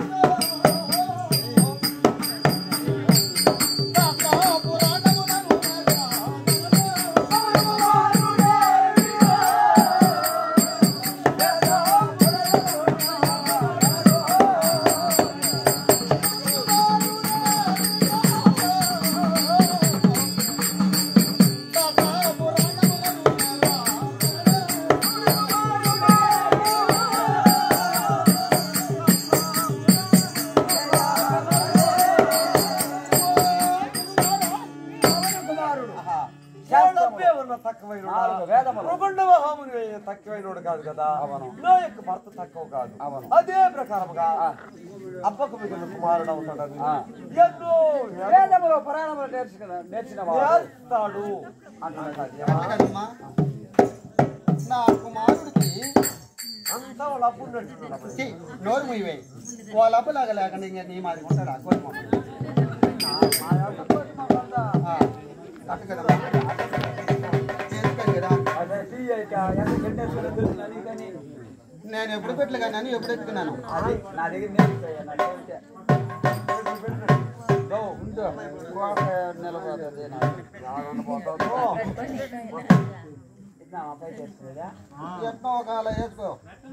కుమారుడు శాస్త్రమే ఉన్న తక్కువైన నాలుగు వేదములు. ప్రబండవ హాముని తక్కువైనోడు కాదు కదా నా యొక్క భర్త తక్కువ కాదు అవును. అదే ప్రకారముగా అబ్బకు మిగిలిన కుమారుడు అవుతాడని ఎన్నో వేదములు పురాణములు నేర్చుకున్న నేర్చిన వాడు చేస్తాడు అంటున్నాడు కదమ్మా నా కుమారుడికి అంతా వాళ్ళ అప్పుడు నడుచుకున్నాడు ఛీ, నోరు ముయ్యవే వాళ్ళ అబ్బలాగా లేకుండా ఇంకా నీ మాది ఉంటాడు ఆ కోటి మొక్క. ఆ, అట్ట కదమ్మా ఎందుకని కదా అదే టీ అయితే ఎంత గంటేసుకుని తెలుసు నీకని. నేను ఎప్పుడు పెట్టలే కానీ ఎప్పుడు ఎత్తుకున్నాను అది నా దగ్గర నేర్చుకోయా నాకు తెలిసే. ఉండు. ఇంకొక నెల పోతుంది నాకు. ఇద్దామా పైకి వేసుకోలేదా? ఎట్నో ఒక అలా వేసుకో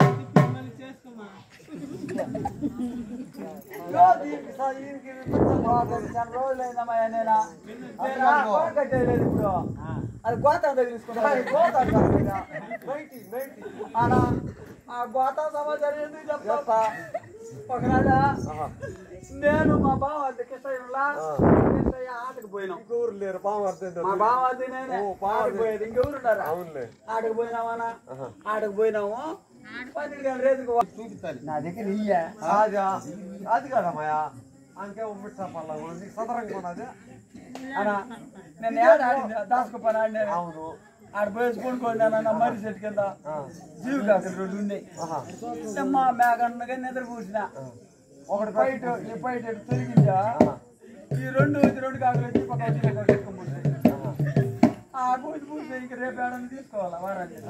చాలా రోజులైందమ్మా నేనా. నేనా కోట కట్టేయలేదు ఇప్పుడు. అది గోత అంతా తీసుకుంటా గోత అంటారు కదా. ఆడ ఆ గోత సమాచారం ఎందుకు చెప్తా ఒకనాడ నేను మా బావ అది కృష్ణయ్యలా కృష్ణయ్య ఆటకు పోయినాం ఇంకోరు లేరు పాము అర్థం మా బావ అది నేనే ఓ, బావ ఆటకు పోయేది ఇంకెవరు ఉన్నారు అవునులే ఆటకు పోయినామా ఆటకు పోయినాము పన్నెండు గంటల రేతుకు చూపిస్తాను నా దగ్గర ఇయ్యా అది అది కాదమ్మయ్యా అంకే మిట్ట పల్ల ఉంది సదరంగా ఉన్నది అనా నేను ఏడ ఆడింది దాసుకుపోయిన ఆడినాను అవును ఆడ పోయి కొనుక్కోండి నా మర్రి చెట్టు కింద జీవి కాకలు రెండు ఉన్నాయి ఆహా. మా మేఘన్నగా నిద్ర కూర్చిన ఒకటి బయట ఈ బయట ఇటు తిరిగిందా ఈ రెండు ఇది రెండు కాకలు వచ్చి ఒక వచ్చి ఒక ఎత్తుకోమంటాయి ఆ పూజ పూజ ఇంక రేపు ఏడని తీసుకోవాలా వారాన్ని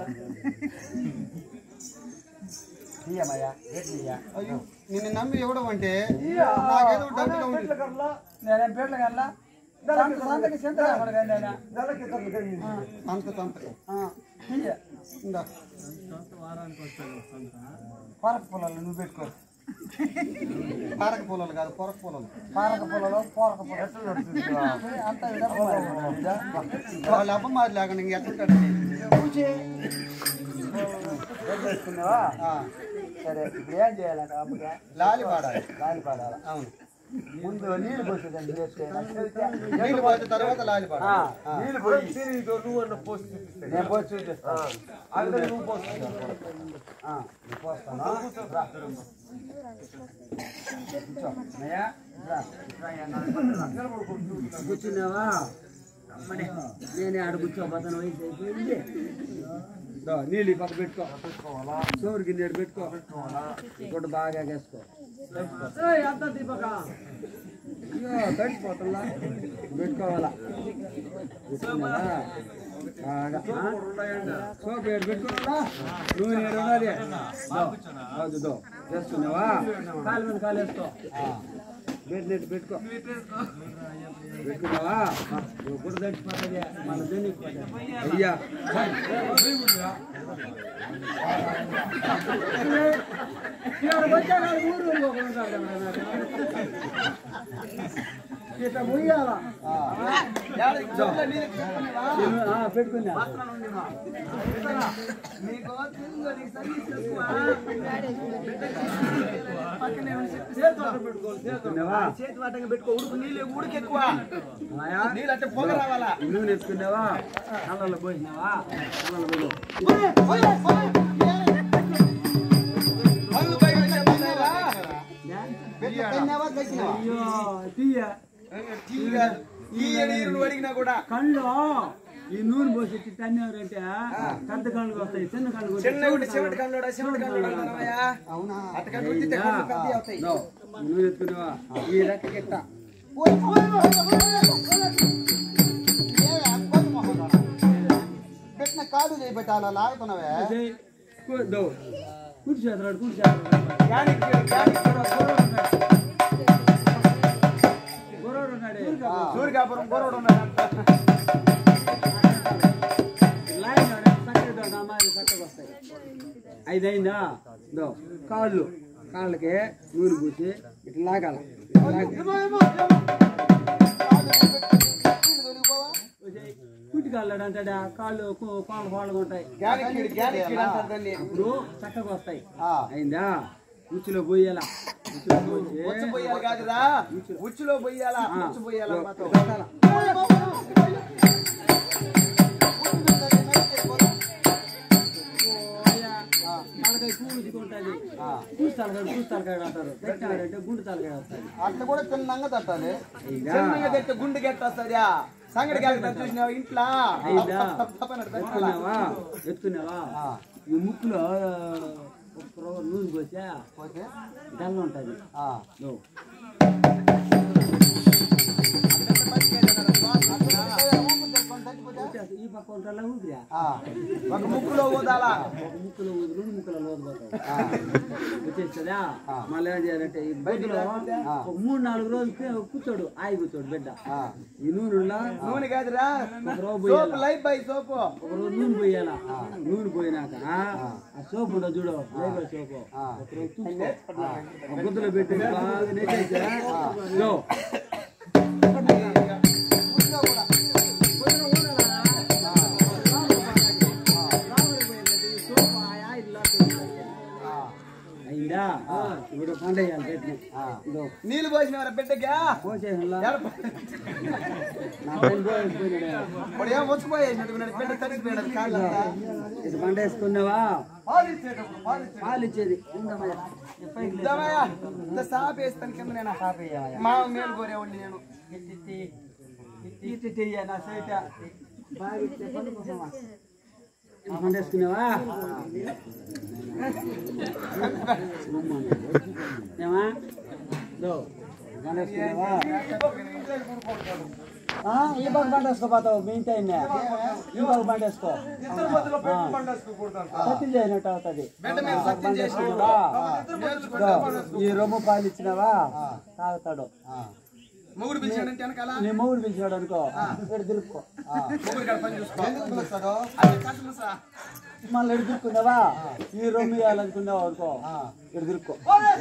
ఇయ్యమయ్యా ఎట్లయ్యా అయ్యో నిన్ను నమ్మి ఇవ్వడం అంటే నాకేదో డబ్బులు ఉంది నేనేం పేర్లు కల్లా సంతకి చింత నేను నెలకి ఇతరులు కలిగి అంత తంతకం ఇయ్య ఇందా పాలక పొలాలు నువ్వు పెట్టుకో పారక పొలాలు కాదు పొరక పొలాలు పాలక పొలాలు పోరక పొలాలు అంతా విధంగా వాళ్ళ అబ్బ మాది లేకుండా ఇంక ఎక్కడ కట్టండి చేసుకున్నావా ఆ, సరే ఇప్పుడు ఏం చేయాలంట అప్పుగా లాలి పాడాలి గాలి పాడాలి అవును ముందు నీళ్ళు పోసేదాన్ని చేస్తే నీళ్ళు పోసిన తర్వాత లాలి పాడాలి ఆ. నీళ్ళు పోయి తిరిగి నువ్వు అన్న పోస్ట్ చూపిస్తాయి నేను పోసి చూపిస్తాను అక్కడ నువ్వు పోస్ట్ ఆ, నేను పోస్తాను రా. కూర్చో. అన్నయ్య, రా. కూర్చున్నావా అమ్మడే నేనే ఆడ కూర్చోబోతాను వయసు అయిపోయింది దో, నీళ్ళు ఈ పక్క పెట్టుకో సోరు గిన్నె ఈడ పెట్టుకో ఇప్పుడు బాగా వేసుకో అంత దీపక అయ్యో తడిచిపోతుందా పెట్టుకోవాలా పెట్టుకున్నావా? బాగా ఆ? సోపు ఏడు పెట్టుకున్నావా నూనె ఏడు ఉన్నది దో, అది దో. వేసుకున్నావా కాలు మీద కాలు వేసుకో బెడ్ నెట్ పెట్టుకో పెట్టుకున్నావా ఇప్పుడు తడిచిపోతుంది మన దేనికి అయ్యా ఇక్కడికి వచ్చాక ఊరు ఇంకొకరు ఉంటారు కదా నాకు. ఇట్లా ముయ్యాలా పెట్టుకున్నా చేతి వాటంగా పెట్టుకో ఉడుకు నీళ్ళు ఉడికి ఎక్కువ నీళ్ళు అంటే పొగ రావాలా నూనె ఎత్తుకున్నావా కళ్ళలో పోసినావా కళ్ళలో పోయి పెట్టిన తిన్నావా, గట్టిగా తాగుతున్నావా అయ్యో తీయ టీ కాదు ఈ ఏడు నువ్వు అడిగినా కూడా కళ్ళు ఈ నూనె పోసి ఇట్టి తన్నారంటే పెద్ద కళ్ళు వస్తాయి చిన్న కళ్ళు వస్తాయి. చిన్న ఒకటి చెమట కళ్ళోడా చెమట కళ్ళోడా అంటారమ్మయ్యా అవునా అట్టగా ఉత్తితే కళ్ళు పెద్దవి అవుతాయి నో, నూనె ఎత్తుకునేవా ఈ రెక్క గిట్ట ఓయ్, ఓయ్, ఓయ్, ఓయ్, ఏ, అబ్బోతు మొహంలోనా? పెట్టిన కాదు చేయి పెట్టాలా లాగుతున్నావే అదే, కూ- దో. కూర్చోద్రాడు కూర్చోద్రాడు యానికి యానికి గుర్రోడు ఉన్నాడే సూర్యకాపురం బోరోడు ఉన్నాడంట లైన్ ఉన్నాడే, చక్కగా దో, నా మాదిరి చక్కగా వస్తాయి ఐదైందా దో కాళ్ళు కాళ్ళకి నూనె పూసి ఇట్లా లాగాల ఇట్లా లాగి- కుట్టి కాళ్ళు అంటాడా కాళ్ళు కు- కాళ్ళు పాళ్ళగా ఉంటాయి గ్యానికి గ్యానికి అంటారు దాన్ని ఇప్పుడు చక్కగా వస్తాయి ఆ. అయిందా ఉచ్చులో పోయేలా ఉచ్చులో పోసి ఉచ్చు పోయాలి కాదురా ఉచ్చులో పోయాలా ఉచ్చు పోయాలా మాత్రం పెట్టాలా. పోయా. తలకాయ పూజుకుంటుంది పూజ తలకాయ పూజ తలకాయ అంటారు పెట్టారంటే గుండు తలకాయ వస్తుంది అట్లా కూడా తిన్నంగా తట్టాలి అయిందా చిన్నగా తెస్తే గుండు గెట్టొస్తుందా సంగడి గెలుగుతా చూసినావు ఇంట్లో అయిందా తప్ప తప్పని అట్లా పెట్టాలా? ఎత్తుకున్నావా ఎత్తుకున్నావా ఈ ముక్కులో ఒక రవ్వ నూనె పోసా పోతే డల్ ఉంటుంది ఆ. నో. వచ్చేసి ఈ పక్క ఉంటారా ఊపిరా ఆ. ఒక ముక్కులో ఊదాలా ఒక ముక్కులో ఊదు రెండు ముక్కులో ఊదిపోతాయి వచ్చేస్తుందా మళ్ళీ ఏం చేయాలంటే ఈ బయటలో ఒక మూడు నాలుగు రోజులు పే- కూర్చోడు ఆయి కూర్చోడు బిడ్డ ఈ నూనె నూనె కాదురా ఒక రోజు సోపు పోయాలా లైఫ్ బై సోపు ఒక రోజు నూనె పోయాలా నూనె పోయినాక ఆ సోపు ఉండదు చూడు లేబర్ సోపు ఒక రోజు చూసుకో ఒక గుద్దలో పెట్టి బాగా నెట్టేసా ఇదో. ఉచ్చులో కూడా అయిందా ఇప్పుడు పంట వేయాలి పెట్టిన ఇదో నీళ్ళు పోసినవారా బిడ్డగా పోసేసంలా ఎడప. నా పైన పోయి పోయినాడే. వాడు ఏం వచ్చిపోయాయి నడుగునాడు బిడ్డ తడిసిపోయాడు కాళ్ళంతా ఇది పంట వేసుకున్నావా పాలిచ్చేటప్పుడు పాలిచ్చే పాలు ఇచ్చేది ఉండమయ్య. ఈ పైకి లేదు. ఇద్దామయ్యా ఇంత సాప్ వేస్తాను కింద నేను ఆపేయమయ్య. మా మేలు కోరేవాడిని నేను ఇట్టి ఇట్టి ఇట్టి ఇట్టి ఇయ్య నా సైట బాగా ఇచ్చే పళ్ళు కోసమా? ఈ పంట వేసుకున్నావా ఏమా దో పంట వేసుకున్నావా ఆ, ఈ బాగా పంట వేసుకోపోతావు మీ ఇంటి ఆయన్నే. ఈ బాగా పంట వేసుకో ఇద్దరు మధ్యలో పెట్టి పండేసుకుంటాను సత్యం చేయనట్టు అవుతుంది బిడ్డ మీద సత్యం చేసినావా ఈ రొమ్ము పాలు ఇచ్చినావా తాగుతాడు మొగుడు పిలిచాడంటే వెనకాల నీ మొగుడు పిలిచాడు అనుకో ఇక్కడ దిరుక్కో మొగుడు కాడ పని చూసుకో ఎందుకు పిలుస్తాడు అదే కస్టమర్సా మళ్ళీ ఇక్కడ దిరుక్కున్నావా ఈ రొమ్ము వేయాలనుకున్నావు అనుకో ఇక్కడ దిరుక్కో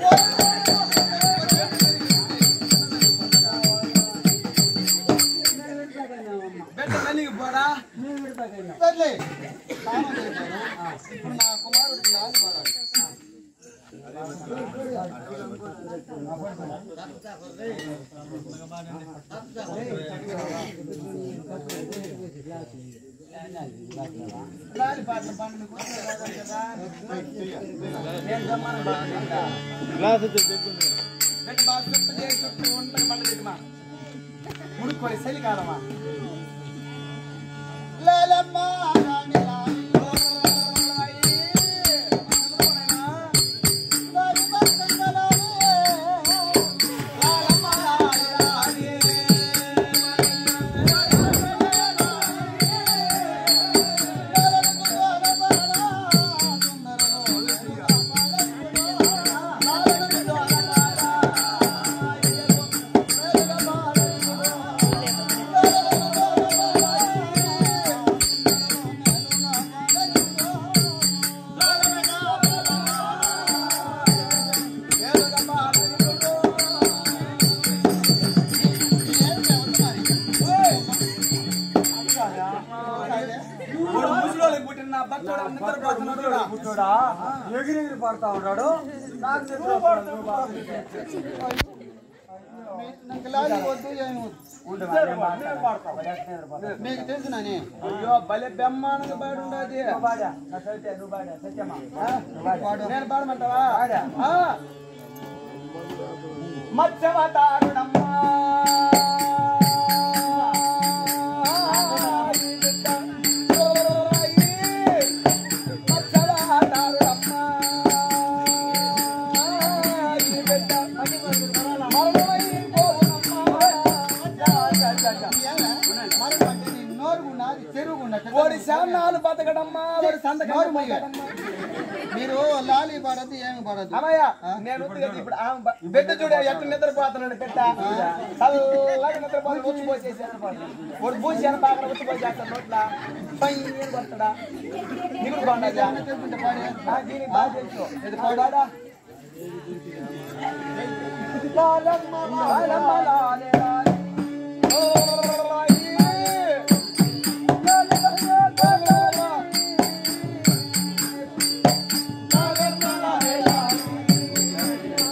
బిడ్డ మెల్లిగి పోరా సర్లే స్నానం చేశాను ఇప్పుడు నా కుమారుడికి లాలి పడాలి లాలి పాటలు పండుగ కూర్చోరాదు కదా నేను రమ్మని బాగుందా బిడ్డ బాగా చుట్టూ చేసి చుట్టూ ఉంటుంది పండుగ మా ముడుకోడి చలికాలమా లాలమ్మ రాణి లాలి లాలి బతుకమ్మ లాలి లాలమ్మ రాణి లాలి మూడు ముసలోళ్ళకి పుట్టిన నా బట్టోడు నిద్రపోతున్నాడు రా. కూర్చోడా ఎగిరి ఎగిరి పడతా ఉన్నాడు నాకు నిద్ర వస్తుంది. నాకు లాలి వద్దు ఏమి వద్దు. ఉండు మరి, నేను పాడతా. వదిలేస్తే నిద్రపోతా. మీకు తెలుసునని అయ్యో భలే బెమ్మానంగా పాడు ఉండదు నువ్వు పాడా. నా సైతే నువ్వు పాడా. సత్యమా. ఆ? నువ్వు పాడా. నేను పాడమంటావా పాడా. ఆ. మత్స్యవతారుడమ్మా మత్స్యవతారుడమ్మా ఓడి శానాలు బతకడమ్మా ఓడి సంతకాలు బతకడమ్మా మీరు లాలి పడదు ఏమి పడదు అమ్మయ్య నేను వద్దు కదా ఇప్పుడు ఆమె బ- బిడ్డ చూడ ఎట్ట నిద్రపోతున్నాడు బిడ్డ చల్లగా నిద్రపోతాడు వచ్చి పోసేసి వాడు పూసి అని బాగా వచ్చి పోసేస్తాడు నోట్ల పై ఏం కొడతాడా దిగులు బాగుండదా దీనికి బాగా తెలుసు ఇది పాడాడా లాలమ్మ లాలమ్మ లాలే లాలే. ఓ రాయి. లాలమ్మ లాలమ్మ. లాలమ్మ లాలే లాలే.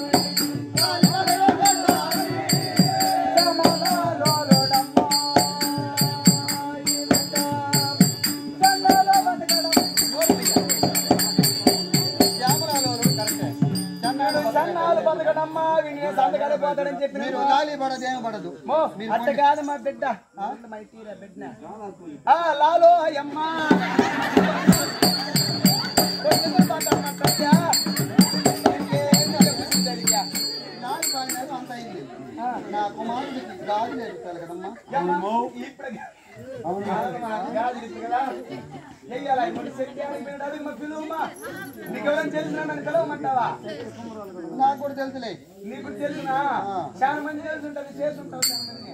సన్నాలు బతకడమ్మా వీడిని సంతకాలు పోతాడని చెప్పిన మీరు లాలి పడదు ఏమి పడదు మో, అట్ట కాదు మా బిడ్డ మై తీరా బిడ్డ ఆ లాలో అయ్యమ్మా కొంచెం పడ్డమ్మా బిడ్డ. ఇంకేం చెప్పు జరిగా. లాలి పడినది అంత అయింది నా కుమారుడికి గాజు నేర్పుతారు కదమ్మా యమ్మా, ఇప్పుడు గాజులు ఇప్పుడు కదా. చెయ్యాలా? ఇప్పుడు సెట్ చేయాలి, ఇప్పుడు అడుగు మా పిలువమ్మా. నీకు ఎవరైనా తెలిసినా నన్ను పిలవమంటావా నాకు కూడా తెలుసులే నీకు తెలిసినా చాలా మంది తెలిసి ఉంటుంది చేసి ఉంటావు చాలా మంది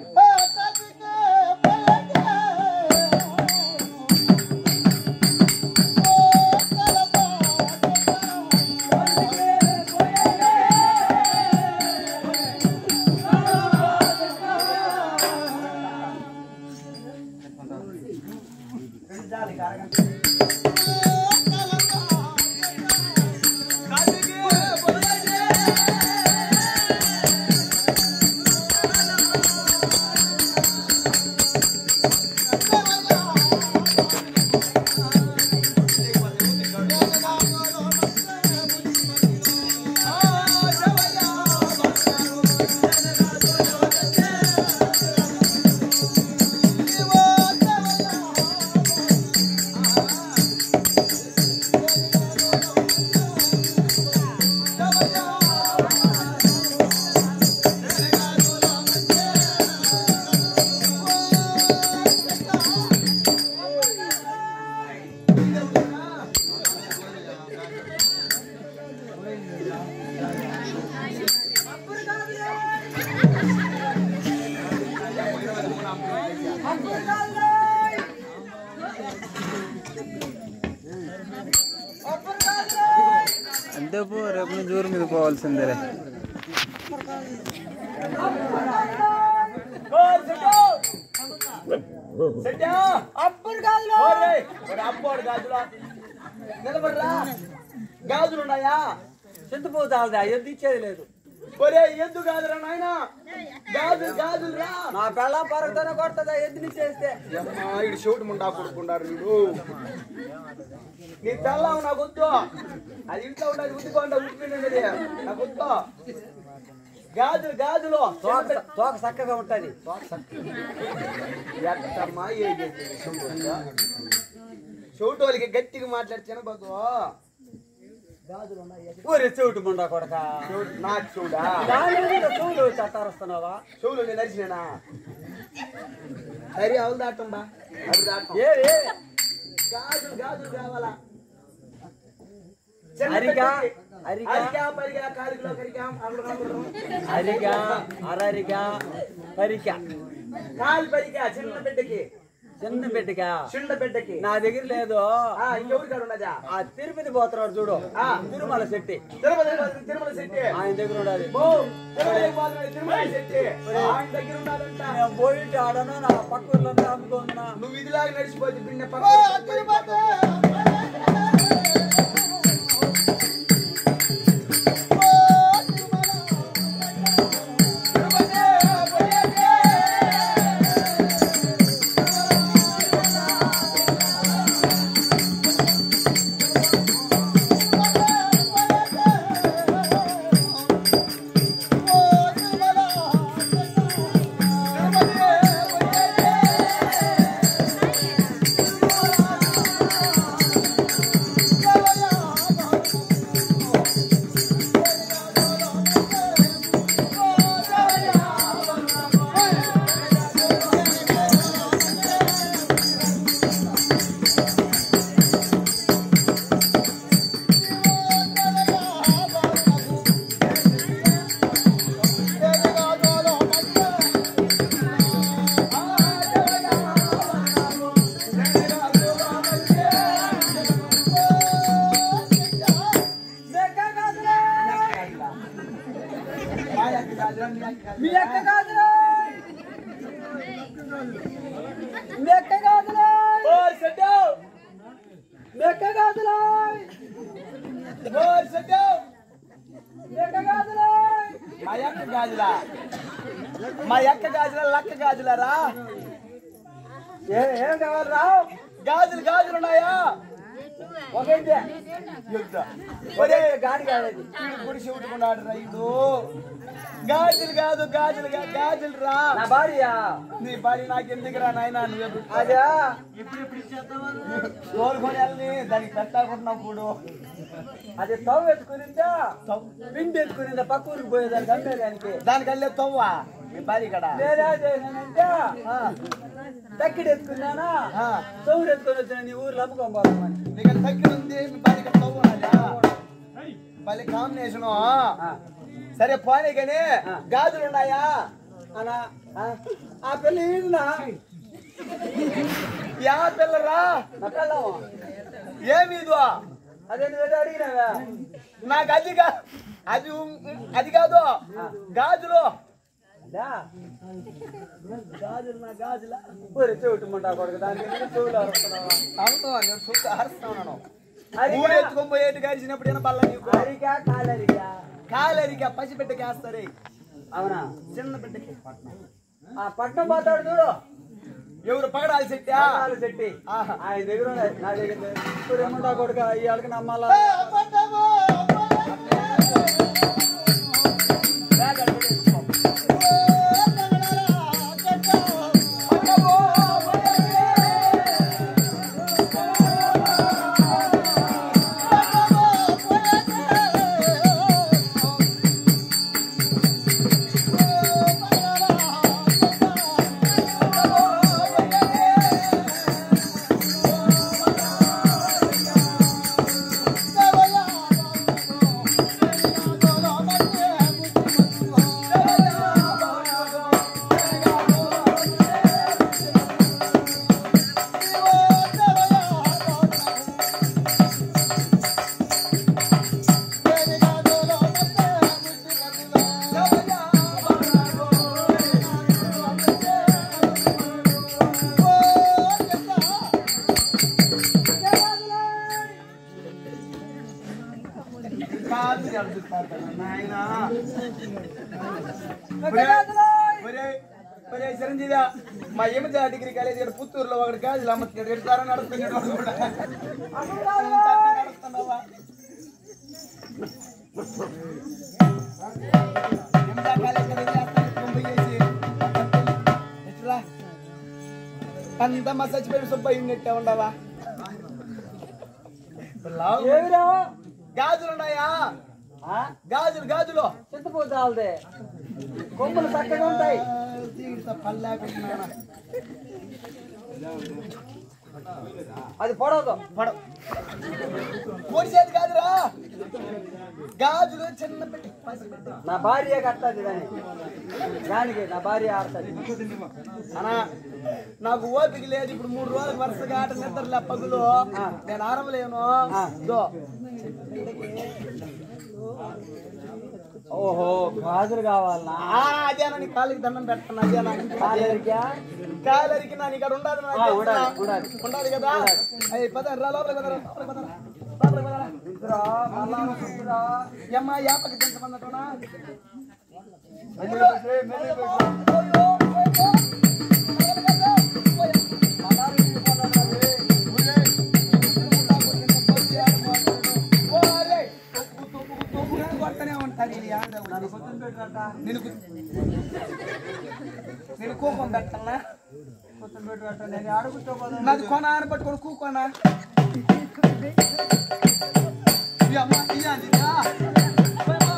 అంతే పో రేపు నుంచి ఊరి మీద పోవాల్సిందేలే అప్పుడు గాజులు అప్పుడు గాజులు నిలబడరా గాజులు ఉన్నాయా చింతపోతాది ఎద్దు ఇచ్చేది లేదు ఒరే ఎద్దు కాదురా నాయన గాజులు గాజులు రా నా పెళ్ళ పరగతోనే కొడుతుందా ఎద్దునిచ్చేస్తే అమ్మా ఇడు షూట్ ముండా కొడుకున్నారు వీడు నీ తెల్లావు నాకు వద్దు అది ఇంట్లో ఉండదు ఉద్దుకోండి ఉద్దుకునేది నాకు వద్దు గాజులు గాజులు తోక తోక చక్కగా ఉంటది ఎట్టమ్మా ఏ షూట్ వాళ్ళకి గట్టిగా మాట్లాడి చిన్నబాబు ఊరి చెవిటి ముండా కొడక షూట్ నాకు చూడా దాని మీద చెవులు చట్టారుస్తున్నావా చెవులు నేను నడిచినా సరే అవులు దాటంబా అది దాటం ఏవి గాజులు గాజులు కావాలా అరిగా, అరిగా. అరిగా పరిగా కాలికిలో కరిగా అల్లు అల్లు అరిగా అరరిగా పరిక కాలు పరిగా చిన్న బిడ్డకి చిన్న బిడ్డగా చిన్న బిడ్డకి నా దగ్గర లేదు ఆ ఇంకెవరి కాడ ఉన్నదా ఆ తిరుపతి పోతున్నాడు చూడు ఆ. తిరుమల శెట్టి తిరుమల తిరుమల శెట్టి ఆయన దగ్గర ఉన్నది ఓ తిరుమల పోతున్నాడు, తిరుమల శెట్టి ఆయన దగ్గర ఉన్నదంట నేను పోయింటి ఆడను నా పక్క ఊర్లంతా అమ్ముకున్నా నువ్వు ఇదిలాగా నడిచిపోతే పిన్న పక్క ఓ గాజులా మా ఎక్క గాజులా లక్క గాజులారా ఏ- ఏం కావాలి రావు గాజులు గాజులు ఉన్నాయా ఒకైతే యుద్ధ ఒరే గాడి కాలేదు గుడి చెవుటుకున్నాడు రైడు గాజులు కాదు గాజులు గా- గాజులు రా నా భార్య నీ భార్య నాకు ఎందుకు రా నాయన నువ్వు అదే తోలుకొని వెళ్ళి దానికి పెట్టాకుంటున్నావు ఇప్పుడు అది తవ్వు ఎత్తుకునిందా పిండి ఎత్తుకునిందా పక్క ఊరికి పోయేదానికి అమ్మేదానికి దానికి వెళ్ళే తవ్వా నీ భార్య ఇక్కడ నేనే చేశానంటే తక్కిడి ఎత్తుకున్నానా ఆ. తవ్వుడు ఎత్తుకొని వచ్చిన నీ ఊర్లో అమ్ముకొని పోదామని నీకు దగ్గర ఉంది మీ భార్య ఇక్కడ తవ్వు నాదా భలే కాంబినేషన్ సరే పోనీ కానీ గాజులు ఉన్నాయా అనా ఆ, ఆ పిల్ల ఈడునా యా పిల్లరా నా పిల్లము ఏమి ఇదో అదే నువ్వు అడిగినావా నాకు అది కా అది ఉం- అది కాదు గాజులు అదా? గాజులు నా గాజుల ఊరి చెవిటి ముండా కొడుకు దానికి ఎందుకు చెవులు అరుస్తున్నావా అవును నేను చూస్తే అరుస్తున్నాను అరిగా? ఊరు ఎత్తుకొని పోయేటి గారిచినప్పుడు ఏమైనా బల్ల నీకు అరిగా కాలరిగా కాలేరిక పసి బిడ్డకి వేస్తారు అవునా చిన్న బిడ్డకి ఆ పట్నం పోతాడు చూడు ఎవరు పగడాలి చెట్టా పట్నాలు చెట్టి ఆహా. ఆయన దగ్గర ఉన్నాయి నా దగ్గర లేదు. ఊరి ముండా కొడుకు ఇవాళకి నమ్మాలా చిరంజీవి మా ఏమిజా డిగ్రీ కాలేజ్ ఇక్కడ పుత్తూరులో ఒకటి గాజులు అమ్ముతున్నాడు ఎడతారా నడుస్తున్నాడు వాడు కూడా నడుస్తున్నావా ఏమిజా కాలేజ్ కదా ఇది చేస్తాను, తొంభై చేసి. ఎట్లా? అంతమ్మా చచ్చిపోయిన సుబ్బయ్య నెట్టే ఉండవా లావు. ఏమిరా గాజులు ఉన్నాయా ఆ? గాజులు గాజులు చింతపూత ఆల్దే కొమ్ములు చక్కగా ఉంటాయి పల్లాకున్నానా అది పొడవదు పడం పొడిచేది కాదురా గాజులు చిన్న పెట్టి పసిపెట్టి. నా భార్య కట్టది దాని దానికి నా భార్య ఆడుతుంది అన్నా నాకు ఓపిక లేదు ఇప్పుడు మూడు రోజులు వరుసగా ఆట నిద్రలే పగులు నేను ఆరవలేను దో. ఓహో గాజులు కావాలనా ఆ, అదేనా నీ కాలికి దండం పెట్టను అదేనా కాలేరికా? కాలరికి నా ఇక్కడ ఉండాలి నా ఆ, ఉండాలి, తెలుసా? ఉండాలి. ఉండాలి కదా అయ్యి పద రా లోపలికి పదరా, లోపలికి పదరా, లోపలికి పదరా. ఇద్దరా, మళ్ళా ఇద్దరా. ఏమ్మా యాపకి తింటమన్నట్టునా నేను కోపం పెట్టాలా కూర్చొని పెట్టు పెట్టు. నేను అడుగుతా పోదాం. నాది కొన అని పట్టుకొని కూకోనా ఈ అమ్మ ఇయ్యాలి ఇదా. పోయమ్మా.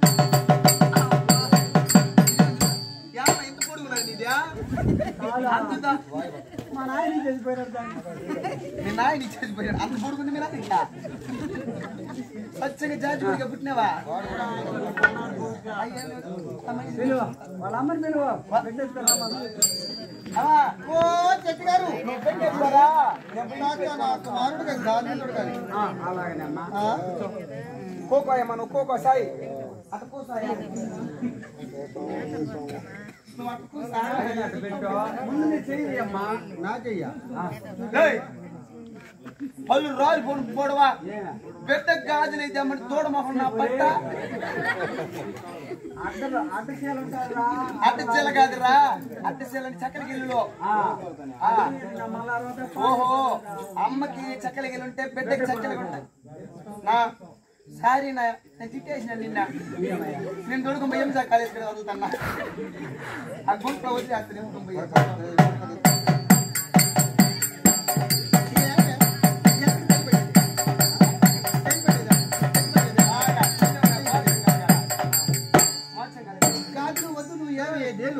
ఈ అమ్మ ఇంత పొడుగున్నది నీదా? అంతుందా? మా నాయన చనిపోయినాడు దాన్ని. మీ నాయన చచ్చిపోయాడు అంత పొడుగుంది మీరు అది స్వచ్ఛంగా జాజిపడిగా పుట్టినావా పిలువ వాళ్ళ అమ్మని పిలువ పెట్టేసుకున్నామా అమ్మా, ఓ చెట్టు గారు నువ్వు పెట్టేసుకోరా నాకు నా కుమారుడు కదా గాజులు కానీ అలాగేనమ్మా కోకో అయ్యమ్మా నువ్వు కోకో సాయి అటు కో సాయి నువ్వు అటు కో సాయి పెట్టు ముందు నీ చెయ్యి అమ్మా నాకయ్యా ఏయ్! పళ్ళు రాళ్ళు పోను పోడవా బిడ్డ గాజులు అయితే అమ్మని తోడ మొహం నా పట్ట అడ్డ అడ్డ చీల ఉంటారా అడ్డచీల కాదురా అడ్డచీల అంటే చక్కల గిల్లులో ఆ. ఓహో అమ్మకి చక్కల గిల్లు ఉంటే బిడ్డకి చక్కలు ఉంటాయి నా సారీ నా నేను తిట్టేసిన నిన్న నేను దొడుకు భయం సార్ కాలేజ్ కూడా వదులుతున్నా ఆ గుంట్లో వచ్చి అసలు కాదు వద్దు నువ్వు ఏమి దేలు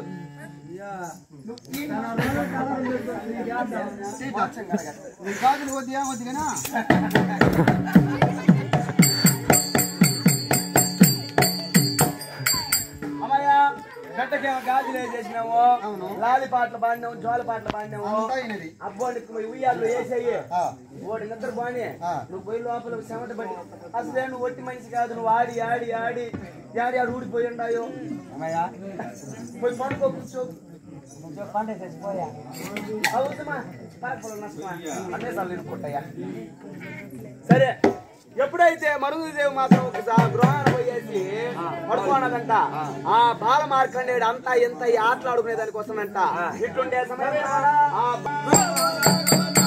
కాదు వద్దు ఏం వద్దు కదా అమ్మయ్య గట్టకి గాజులు వేసేసినాము అవును. లాలి పాటలు పాడినాము జోల పాటలు పాడినాము అంతా అయినది అబ్బోడి ఉయ్యాలు వేసేయి ఆ. ఓడి నిద్ర బాని ఆ. నువ్వు పోయి లోపల చెమట పడి అసలే నువ్వు ఒట్టి మనిషి కాదు నువ్వు ఆడి ఆడి ఆడి ఆడి ఆడి ఊడిపోయి ఉండాయో అమ్మయ్యా పోయి పండుకో కూర్చో కొంచెం పంట చచ్చిపోయా అవసరమా పాకపోవడం నష్టమా అన్నీ సార్లు ఇరుక్కుంటాయా సరే ఎప్పుడైతే మరుగుదేవి మాత్రం ఒకసారి గృహాన్ని పోయేసి పడుకోనదంట ఆ బాల మార్కండేడు అంతా ఎంత ఈ ఆటలు ఆడుకునే దానికోసమంట ఇట్లుండే సమయం ఆ